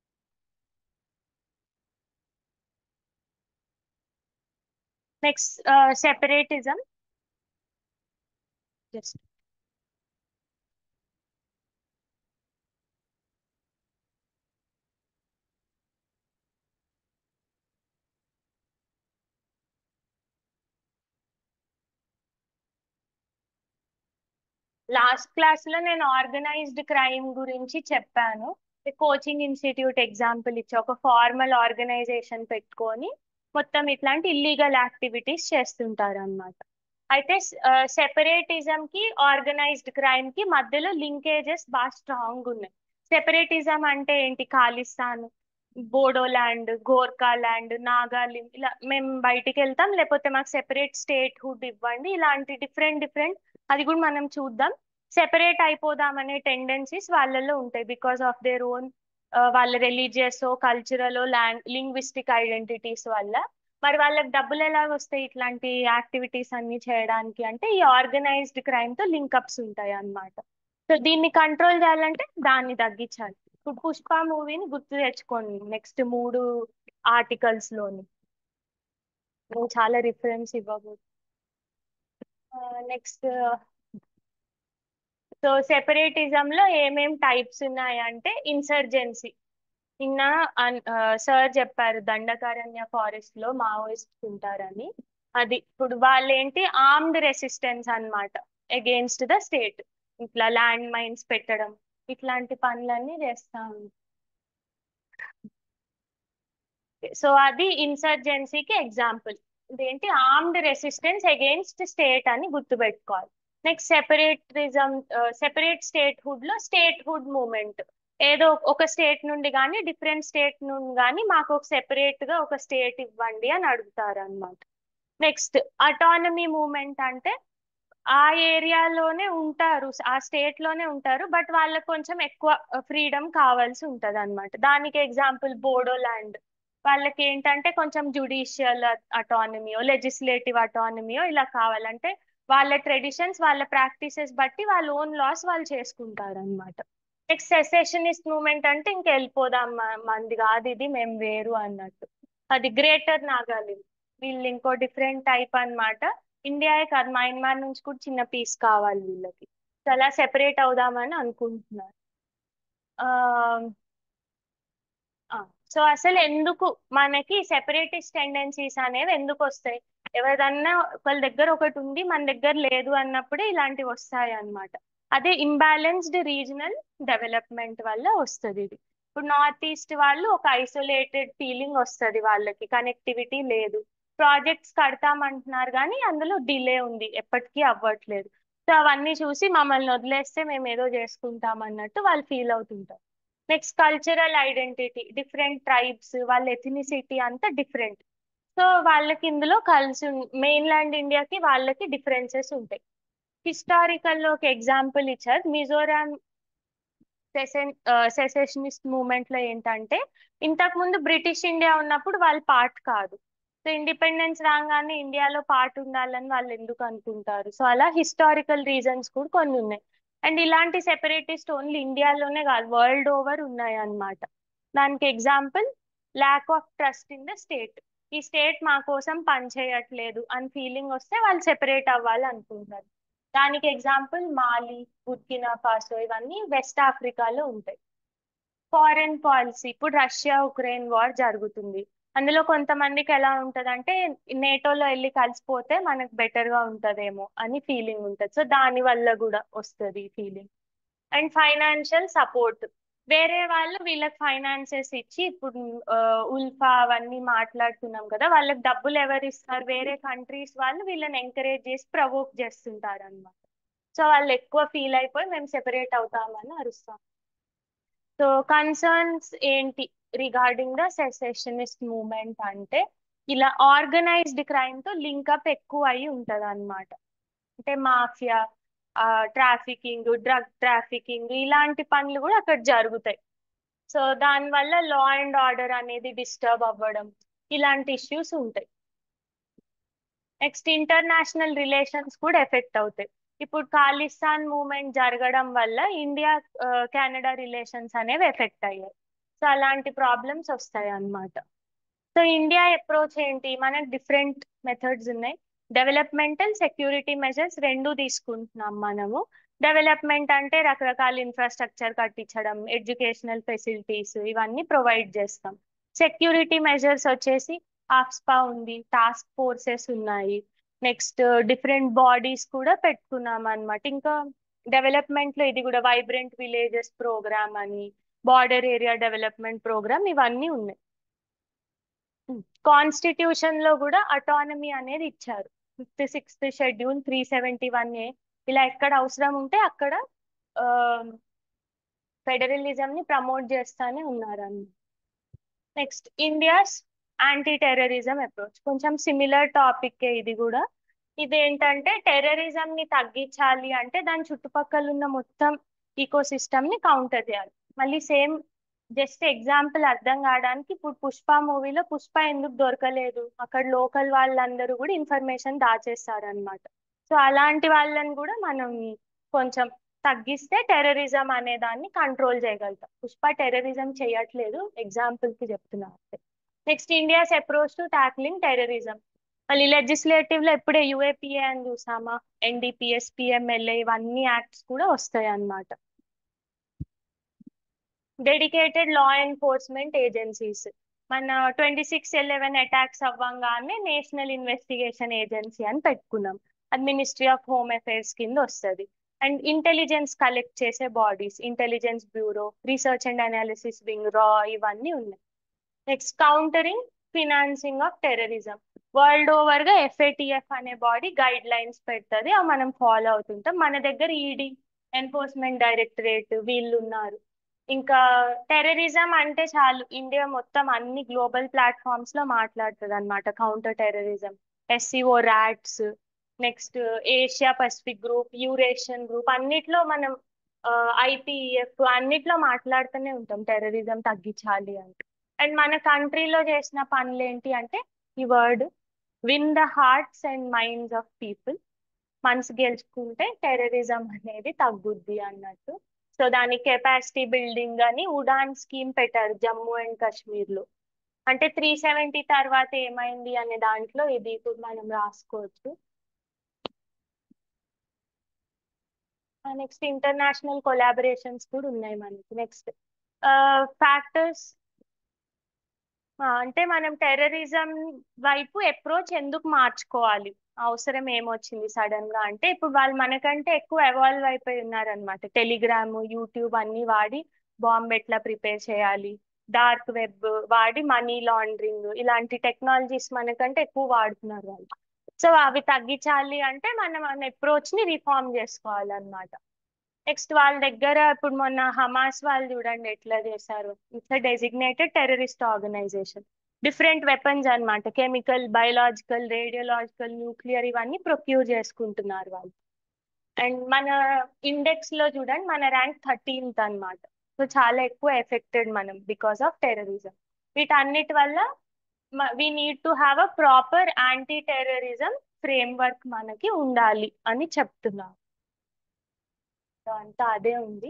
next separatism just last class లో నేను ఆర్గనైజ్డ్ క్రైమ్ గురించి చెప్పాను కోచింగ్ ఇన్స్టిట్యూట్ ఎగ్జాంపుల్ ఇచ్చి ఒక ఫార్మల్ ఆర్గనైజేషన్ పెట్టుకొని మొత్తం ఇట్లాంటి ఇల్లీగల్ యాక్టివిటీస్ చేస్తుంటారు అనమాట అయితే సెపరేటిజం కి ఆర్గనైజ్డ్ క్రైమ్ కి మధ్యలో లింకేజెస్ బాగా స్ట్రాంగ్ ఉన్నాయి సెపరేటిజం అంటే ఏంటి ఖాళిస్తాన్ బోడోల్యాండ్ గోర్ఖా ల్యాండ్ నాగాలిం ఇలా మేము బయటికి వెళ్తాం లేకపోతే మాకు సెపరేట్ స్టేట్ హుడ్ ఇవ్వండి ఇలాంటి డిఫరెంట్ డిఫరెంట్ అది కూడా మనం చూద్దాం సెపరేట్ అయిపోదాం అనే టెండెన్సీస్ వాళ్ళలో ఉంటాయి బికాస్ ఆఫ్ దేర్ ఓన్ వాళ్ళ రిలీజియస్ కల్చరల్ లాంగ్ లింగ్విస్టిక్ ఐడెంటిటీస్ వల్ల మరి వాళ్ళకి డబ్బులు ఎలా వస్తాయి ఇట్లాంటి యాక్టివిటీస్ అన్ని చేయడానికి అంటే ఈ ఆర్గనైజ్డ్ క్రైమ్ తో లింకప్స్ ఉంటాయి అన్నమాట సో దీన్ని కంట్రోల్ చేయాలంటే దాన్ని తగ్గించాలి ఇప్పుడు పుష్ప మూవీని గుర్తు తెచ్చుకోండి నెక్స్ట్ మూడు ఆర్టికల్స్ లోని నేను చాలా రిఫరెన్స్ ఇవ్వబోతు నెక్స్ట్ సో సెపరేటిజం లో ఏమేం టైప్స్ ఉన్నాయంటే ఇన్సర్జెన్సీ నిన్న సార్ చెప్పారు దండకారణ్య ఫారెస్ట్ లో మావోయిస్ట్ ఉంటారని అది ఇప్పుడు వాళ్ళు ఏంటి ఆర్మ్డ్ రెసిస్టెన్స్ అన్నమాట అగేన్స్ట్ ద స్టేట్ ఇట్లా ల్యాండ్ మైన్స్ పెట్టడం ఇట్లాంటి పనులన్నీ చేస్తాం సో అది ఇన్సర్జెన్సీకి ఎగ్జాంపుల్ ఇదేంటి ఆర్మ్డ్ రెసిస్టెన్స్ అగేన్స్ట్ స్టేట్ అని గుర్తుపెట్టుకోవాలి next separatism separate statehood లో స్టేట్ హుడ్ మూమెంట్ ఏదో ఒక స్టేట్ నుండి కానీ డిఫరెంట్ స్టేట్ నుండి కానీ మాకు ఒక సెపరేట్ గా ఒక స్టేట్ ఇవ్వండి అని అడుగుతారు అనమాట నెక్స్ట్ అటానమీ మూమెంట్ అంటే ఆ ఏరియాలోనే ఉంటారు ఆ స్టేట్ లోనే ఉంటారు బట్ వాళ్ళకి కొంచెం ఎక్కువ ఫ్రీడమ్ కావాల్సి ఉంటది అనమాట దానికి ఎగ్జాంపుల్ బోడోల్యాండ్ వాళ్ళకి ఏంటంటే కొంచెం జుడిషియల్ అటానమీయో లెజిస్లేటివ్ అటానమీయో ఇలా కావాలంటే వాళ్ళ ట్రెడిషన్స్ వాళ్ళ ప్రాక్టీసెస్ బట్టి వాళ్ళ ఓన్ లాస్ వాళ్ళు చేసుకుంటారు అనమాట నెక్స్ట్ సెసెషనిస్ట్ మూమెంట్ అంటే ఇంక వెళ్ళిపోదాం మ- మంది కాదు ఇది మేము వేరు అన్నట్టు అది గ్రేటర్ నాగాలిండ్ వీళ్ళు ఇంకో డిఫరెంట్ టైప్ అన్నమాట ఇండియాయే కాదు మయన్మార్ నుంచి కూడా చిన్న పీస్ కావాలి వీళ్ళకి సో అలా సెపరేట్ అవుదామని అనుకుంటున్నారు సో అసలు ఎందుకు మనకి సెపరేటిస్ట్ టెండెన్సీస్ అనేవి ఎందుకు వస్తాయి ఎవరిదన్నా ఒకళ్ళ దగ్గర ఒకటి ఉంది మన దగ్గర లేదు అన్నప్పుడే ఇలాంటివి వస్తాయి అన్నమాట అదే ఇంబ్యాలెన్స్డ్ రీజనల్ డెవలప్మెంట్ వల్ల వస్తుంది ఇది ఇప్పుడు నార్త్ ఈస్ట్ వాళ్ళు ఒక ఐసోలేటెడ్ ఫీలింగ్ వస్తుంది వాళ్ళకి కనెక్టివిటీ లేదు ప్రాజెక్ట్స్ కడతామంటున్నారు కానీ అందులో డిలే ఉంది ఎప్పటికీ అవ్వట్లేదు సో అవన్నీ చూసి మమ్మల్ని వదిలేస్తే మేము ఏదో చేసుకుంటాం అన్నట్టు వాళ్ళు ఫీల్ అవుతుంటారు next cultural identity different tribes వాళ్ళ ఎథినిసిటీ అంతా డిఫరెంట్ సో వాళ్ళకి ఇందులో కలిసి మెయిన్ ల్యాండ్ ఇండియాకి వాళ్ళకి డిఫరెన్సెస్ ఉంటాయి హిస్టారికల్ లో ఒక ఎగ్జాంపుల్ ఇచ్చారు మిజోరాం సెసెషనిస్ట్ మూమెంట్ లో ఏంటంటే ఇంతకు ముందు బ్రిటిష్ ఇండియా ఉన్నప్పుడు వాళ్ళు పార్ట్ కాదు సో ఇండిపెండెన్స్ రాగానే ఇండియాలో పార్ట్ ఉండాలని వాళ్ళు ఎందుకు అనుకుంటారు సో అలా హిస్టారికల్ రీజన్స్ కూడా కొన్ని ఉన్నాయి అండ్ ఇలాంటి సెపరేటిస్ట్ ఓన్లీ ఇండియాలోనే కాదు వరల్డ్ ఓవర్ ఉన్నాయి అన్నమాట దానికి example lack of trust in the state ఈ స్టేట్ మా కోసం పనిచేయట్లేదు అని ఫీలింగ్ వస్తే వాళ్ళు సెపరేట్ అవ్వాలి అనుకుంటారు దానికి ఎగ్జాంపుల్ మాలి బుర్కినా ఫాసో ఇవన్నీ వెస్ట్ ఆఫ్రికాలో ఉంటాయి ఫారెన్ పాలసీ ఇప్పుడు రష్యా ఉక్రెయిన్ వార్ జరుగుతుంది అందులో కొంతమందికి ఎలా ఉంటదంటే నేటోలో వెళ్ళి కలిసిపోతే మనకు బెటర్ గా ఉంటదేమో అని ఫీలింగ్ ఉంటది సో దాని వల్ల కూడా వస్తుంది ఫీలింగ్ అండ్ ఫైనాన్షియల్ సపోర్ట్ వేరే వాళ్ళు వీళ్ళకి ఫైనాన్సెస్ ఇచ్చి ఇప్పుడు ఆ, ఉల్ఫా అవన్నీ మాట్లాడుతున్నాం కదా వాళ్ళకి డబ్బులు ఎవరు ఇస్తారు వేరే కంట్రీస్ వాళ్ళు వీళ్ళని ఎంకరేజ్ చేసి ప్రవోక్ చేస్తుంటారు అనమాట సో వాళ్ళు ఎక్కువ ఫీల్ అయిపోయి మేము సెపరేట్ అవుతామని అరుస్తాం సో కన్సర్న్స్ ఏంటి రిగార్డింగ్ ద సెసెషనిస్ట్ మూమెంట్ అంటే ఇలా ఆర్గనైజ్డ్ క్రైమ్ తో లింకప్ ఎక్కువ అయి ఉంటది అనమాట అంటే మాఫియా ట్రాఫికింగ్ డ్రగ్ ట్రాఫికింగ్ ఇలాంటి పనులు కూడా అక్కడ జరుగుతాయి సో దానివల్ల లా అండ్ ఆర్డర్ అనేది డిస్టర్బ్ అవ్వడం ఇలాంటి ఇష్యూస్ ఉంటాయి నెక్స్ట్ ఇంటర్నేషనల్ రిలేషన్స్ కూడా ఎఫెక్ట్ అవుతాయి ఇప్పుడు ఖాళిస్తాన్ మూవ్మెంట్ జరగడం వల్ల ఇండియా కెనడా రిలేషన్స్ అనేవి ఎఫెక్ట్ అయ్యాయి సో అలాంటి ప్రాబ్లమ్స్ వస్తాయి అన్నమాట సో ఇండియా అప్రోచ్ ఏంటి మనకు డిఫరెంట్ మెథడ్స్ ఉన్నాయి డెవలప్మెంటల్ సెక్యూరిటీ మెజర్స్ రెండు తీసుకుంటున్నాం మనము డెవలప్మెంట్ అంటే రకరకాల ఇన్ఫ్రాస్ట్రక్చర్ కట్టించడం ఎడ్యుకేషనల్ ఫెసిలిటీస్ ఇవన్నీ ప్రొవైడ్ చేస్తాం సెక్యూరిటీ మెజర్స్ వచ్చేసి ఆఫ్స్పా ఉంది టాస్క్ ఫోర్సెస్ ఉన్నాయి నెక్స్ట్ డిఫరెంట్ బాడీస్ కూడా పెట్టుకున్నాం అన్నమాట ఇంకా డెవలప్మెంట్ లో ఇది కూడా వైబ్రెంట్ విలేజెస్ ప్రోగ్రామ్ అని బార్డర్ ఏరియా డెవలప్మెంట్ ప్రోగ్రామ్ ఇవన్నీ ఉన్నాయి కాన్స్టిట్యూషన్ లో కూడా అటానమీ అనేది ఇచ్చారు fifth sixth schedule three seventy one A ఇలా ఎక్కడ అవసరం ఉంటే అక్కడ ఫెడరలిజం ని ప్రమోట్ చేస్తానే ఉన్నారన్న next India's anti terrorism approach కొంచెం సిమిలర్ టాపిక్ ఇది కూడా ఇదేంటంటే టెర్రరిజం ని తగ్గించాలి అంటే దాని చుట్టుపక్కల ఉన్న మొత్తం ఈకో సిస్టమ్ ని కౌంటర్ చేయాలి మళ్ళీ సేమ్ జస్ట్ ఎగ్జాంపుల్ అర్థం కావడానికి ఇప్పుడు పుష్ప మూవీలో పుష్ప ఎందుకు దొరకలేదు అక్కడ లోకల్ వాళ్ళందరూ కూడా ఇన్ఫర్మేషన్ దాచేస్తారు అనమాట సో అలాంటి వాళ్ళని కూడా మనం కొంచెం తగ్గిస్తే టెర్రరిజం అనే దాన్ని కంట్రోల్ చేయగలుగుతాం పుష్ప టెర్రరిజం చేయట్లేదు ఎగ్జాంపుల్ కి చెప్తున్నా next India's approach to tackling terrorism మళ్ళీ లెజిస్లేటివ్ లో ఎప్పుడే యుఏపిఏ అని చూసామా ఎన్డిపిఎస్ పిఎంఎల్ఏ ఇవన్నీ యాక్ట్స్ కూడా వస్తాయి అన్నమాట డెడికేటెడ్ లా ఎన్ఫోర్స్మెంట్ ఏజెన్సీస్ మన ట్వంటీ సిక్స్ ఎలెవెన్ అటాక్స్ అవ్వంగానే నేషనల్ ఇన్వెస్టిగేషన్ ఏజెన్సీ అని పెట్టుకున్నాం అది మినిస్ట్రీ ఆఫ్ హోమ్ అఫైర్స్ కింద వస్తుంది అండ్ ఇంటెలిజెన్స్ కలెక్ట్ చేసే bodies intelligence bureau research and analysis wing రా ఇవన్నీ ఉన్నాయి next countering financing of terrorism world over గా ఎఫ్ఏటిఎఫ్ అనే బాడీ గైడ్ లైన్స్ పెడుతుంది అవి మనం ఫాలో అవుతుంటాం మన దగ్గర ఈడీ ఎన్ఫోర్స్మెంట్ డైరెక్టరేట్ వీళ్ళు ఉన్నారు ఇంకా టెర్రరిజం అంటే చాలు ఇండియా మొత్తం అన్ని గ్లోబల్ ప్లాట్ఫామ్స్ లో మాట్లాడుతుంది అనమాట counter terrorism SCO RATS next Asia Pacific group Eurasian group అన్నిట్లో మనం ఐపీఎఫ్ అన్నిట్లో మాట్లాడుతూనే ఉంటాం టెర్రరిజం తగ్గించాలి అంటే అండ్ మన కంట్రీలో చేసిన పనులు ఏంటి అంటే ఈ word win the hearts and minds of people మనసు గెలుచుకుంటే టెర్రరిజం అనేది తగ్గుద్ది అన్నట్టు సో దాని కెపాసిటీ బిల్డింగ్ అని ఉడాన్ స్కీమ్ పెట్టారు జమ్మూ అండ్ కాశ్మీర్ లో అంటే త్రీ సెవెంటీ తర్వాత ఏమైంది అనే దాంట్లో ఇది ఇప్పుడు మనం రాసుకోవచ్చు నెక్స్ట్ ఇంటర్నేషనల్ కొలాబరేషన్స్ కూడా ఉన్నాయి మనకి నెక్స్ట్ ఫ్యాక్టర్స్ అంటే మనం టెర్రరిజం వైపు అప్రోచ్ ఎందుకు మార్చుకోవాలి అవసరం ఏమొచ్చింది సడన్ గా అంటే ఇప్పుడు వాళ్ళు మనకంటే ఎక్కువ ఎవాల్వ్ అయిపోయి ఉన్నారనమాట టెలిగ్రామ్ యూట్యూబ్ అన్ని వాడి బాంబ్ ఎట్లా ప్రిపేర్ చేయాలి డార్క్ వెబ్ వాడి మనీ లాండరింగ్ ఇలాంటి టెక్నాలజీస్ మనకంటే ఎక్కువ వాడుతున్నారు వాళ్ళు సో అవి తగ్గించాలి అంటే మనం మన అప్రోచ్ ని రిఫార్మ్ చేసుకోవాలన్నమాట నెక్స్ట్ వాళ్ళ దగ్గర ఇప్పుడు మొన్న హమాస్ వాళ్ళు చూడండి ఎట్లా చేశారు its designated terrorist organisation different weapons అన్నమాట కెమికల్ బయలాజికల్ రేడియోలాజికల్ న్యూక్లియర్ ఇవన్నీ ప్రొక్యూర్ చేసుకుంటున్నారు వాళ్ళు అండ్ మన ఇండెక్స్ లో చూడండి మన ర్యాంక్ థర్టీన్త్ అన్నమాట సో చాలా ఎక్కువ ఎఫెక్టెడ్ మనం బికాస్ ఆఫ్ టెర్రరిజం వీటన్నిటి వల్ల we need to have a proper anti terrorism framework మనకి ఉండాలి అని చెప్తున్నారు అంతా అదే ఉంది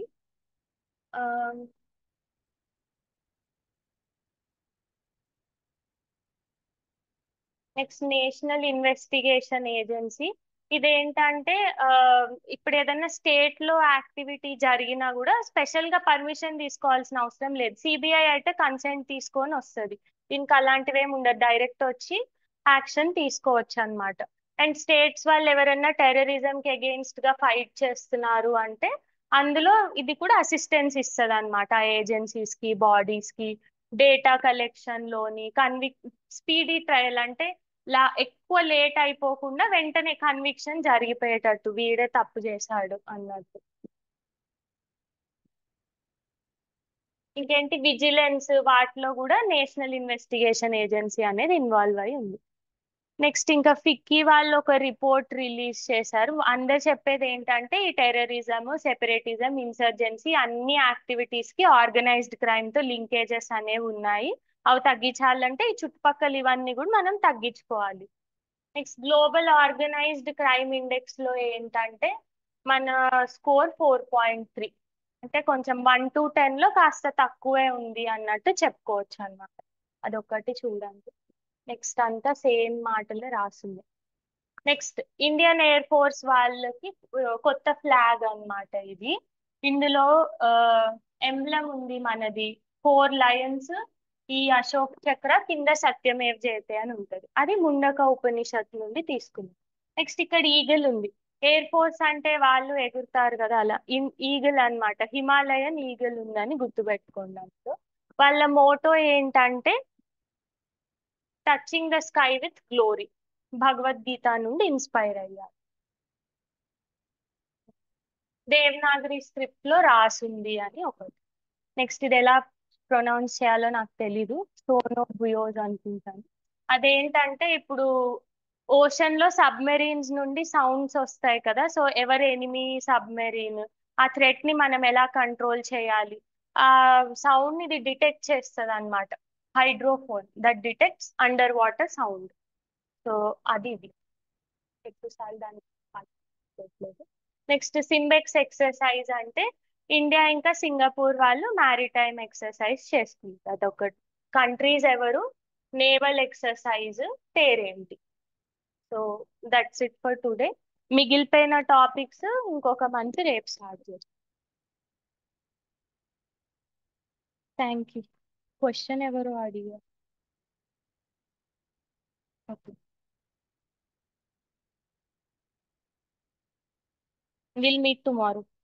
నెక్స్ట్ నేషనల్ ఇన్వెస్టిగేషన్ ఏజెన్సీ ఇదేంటంటే ఇప్పుడు ఏదైనా స్టేట్ లో యాక్టివిటీ జరిగినా కూడా స్పెషల్ గా పర్మిషన్ తీసుకోవాల్సిన అవసరం లేదు సిబిఐ అయితే కన్సెంట్ తీసుకొని వస్తుంది దీనికి అలాంటివి ఏమి ఉండదు డైరెక్ట్ వచ్చి యాక్షన్ తీసుకోవచ్చు అనమాట అండ్ స్టేట్స్ వాళ్ళు ఎవరైనా టెర్రరిజం కి అగెయిన్స్ట్ గా ఫైట్ చేస్తున్నారు అంటే అందులో ఇది కూడా అసిస్టెన్స్ ఇస్తుంది అనమాట ఆ ఏజెన్సీస్ కి బాడీస్ కి డేటా కలెక్షన్ లోని కన్విక్ స్పీడీ ట్రయల్ అంటే లా ఎక్కువ లేట్ అయిపోకుండా వెంటనే కన్విక్షన్ జరిగిపోయేటట్టు వీడే తప్పు చేశాడు అన్నట్టు ఇంకేంటి విజిలెన్స్ వాటిలో కూడా నేషనల్ ఇన్వెస్టిగేషన్ ఏజెన్సీ అనేది ఇన్వాల్వ్ అయి ఉంది నెక్స్ట్ ఇంకా ఫిక్కీ వాళ్ళు ఒక రిపోర్ట్ రిలీజ్ చేశారు అందరు చెప్పేది ఏంటంటే ఈ టెర్రరిజం సెపరేటిజం ఇన్సర్జెన్సీ అన్ని యాక్టివిటీస్ కి ఆర్గనైజ్డ్ క్రైమ్ తో లింకేజెస్ అనేవి ఉన్నాయి అవి తగ్గించాలంటే ఈ చుట్టుపక్కల ఇవన్నీ కూడా మనం తగ్గించుకోవాలి next global organised crime index లో ఏంటంటే మన స్కోర్ ఫోర్ పాయింట్ త్రీ అంటే కొంచెం వన్ టు టెన్ లో కాస్త తక్కువే ఉంది అన్నట్టు చెప్పుకోవచ్చు అనమాట అదొకటి చూడండి నెక్స్ట్ అంతా సేమ్ మాటలే రాసింది నెక్స్ట్ ఇండియన్ ఎయిర్ ఫోర్స్ వాళ్ళకి కొత్త ఫ్లాగ్ అన్నమాట ఇది ఇందులో ఎంబ్లం ఉంది మనది ఫోర్ లయన్స్ ఈ అశోక్ చక్ర కింద సత్యమేవ్ జయతే అని ఉంటది అది ముండక ఉపనిషత్ నుండి తీసుకుంది నెక్స్ట్ ఇక్కడ ఈగల్ ఉంది ఎయిర్ ఫోర్స్ అంటే వాళ్ళు ఎగురుతారు కదా అలా ఈగల్ అన్నమాట హిమాలయన్ ఈగల్ ఉందని గుర్తుపెట్టుకోండి అందులో వాళ్ళ మోటో ఏంటంటే touching the sky with glory Bhagavad Gita నుండి ఇన్స్పైర్ అయ్యారు దేవనాగరి స్క్రిప్ట్ లో రాసుంది అని ఒకటి నెక్స్ట్ ఇది ఎలా ప్రొనౌన్స్ చేయాలో నాకు తెలీదు సోనో బుయోజ్ అనుకుంటాను అదేంటంటే ఇప్పుడు ఓషన్ లో సబ్మెరీన్స్ నుండి సౌండ్స్ వస్తాయి కదా సో ఎవరు ఎనిమి సబ్మెరీన్ ఆ థ్రెట్ ని మనం ఎలా కంట్రోల్ చేయాలి ఆ సౌండ్ ఇది డిటెక్ట్ చేస్తుంది అనమాట hydrophone that detects underwater sound so అది ఇది ఎక్కువసార్లు దానికి నెక్స్ట్ సింబెక్స్ ఎక్సర్సైజ్ అంటే ఇండియా ఇంకా సింగపూర్ వాళ్ళు మ్యారిటైమ్ ఎక్సర్సైజ్ చేసుకుంటారు అదొకటి కంట్రీస్ ఎవరు నేవల్ ఎక్సర్సైజ్ పేరేంటి so that's it for today మిగిలిపోయిన టాపిక్స్ ఇంకొక మంత్ రేపు స్టార్ట్ చేస్తాం థ్యాంక్ యూ క్వశ్చన్ ఎవరు అడిగారు ఓకే విల్ మీట్ టుమారో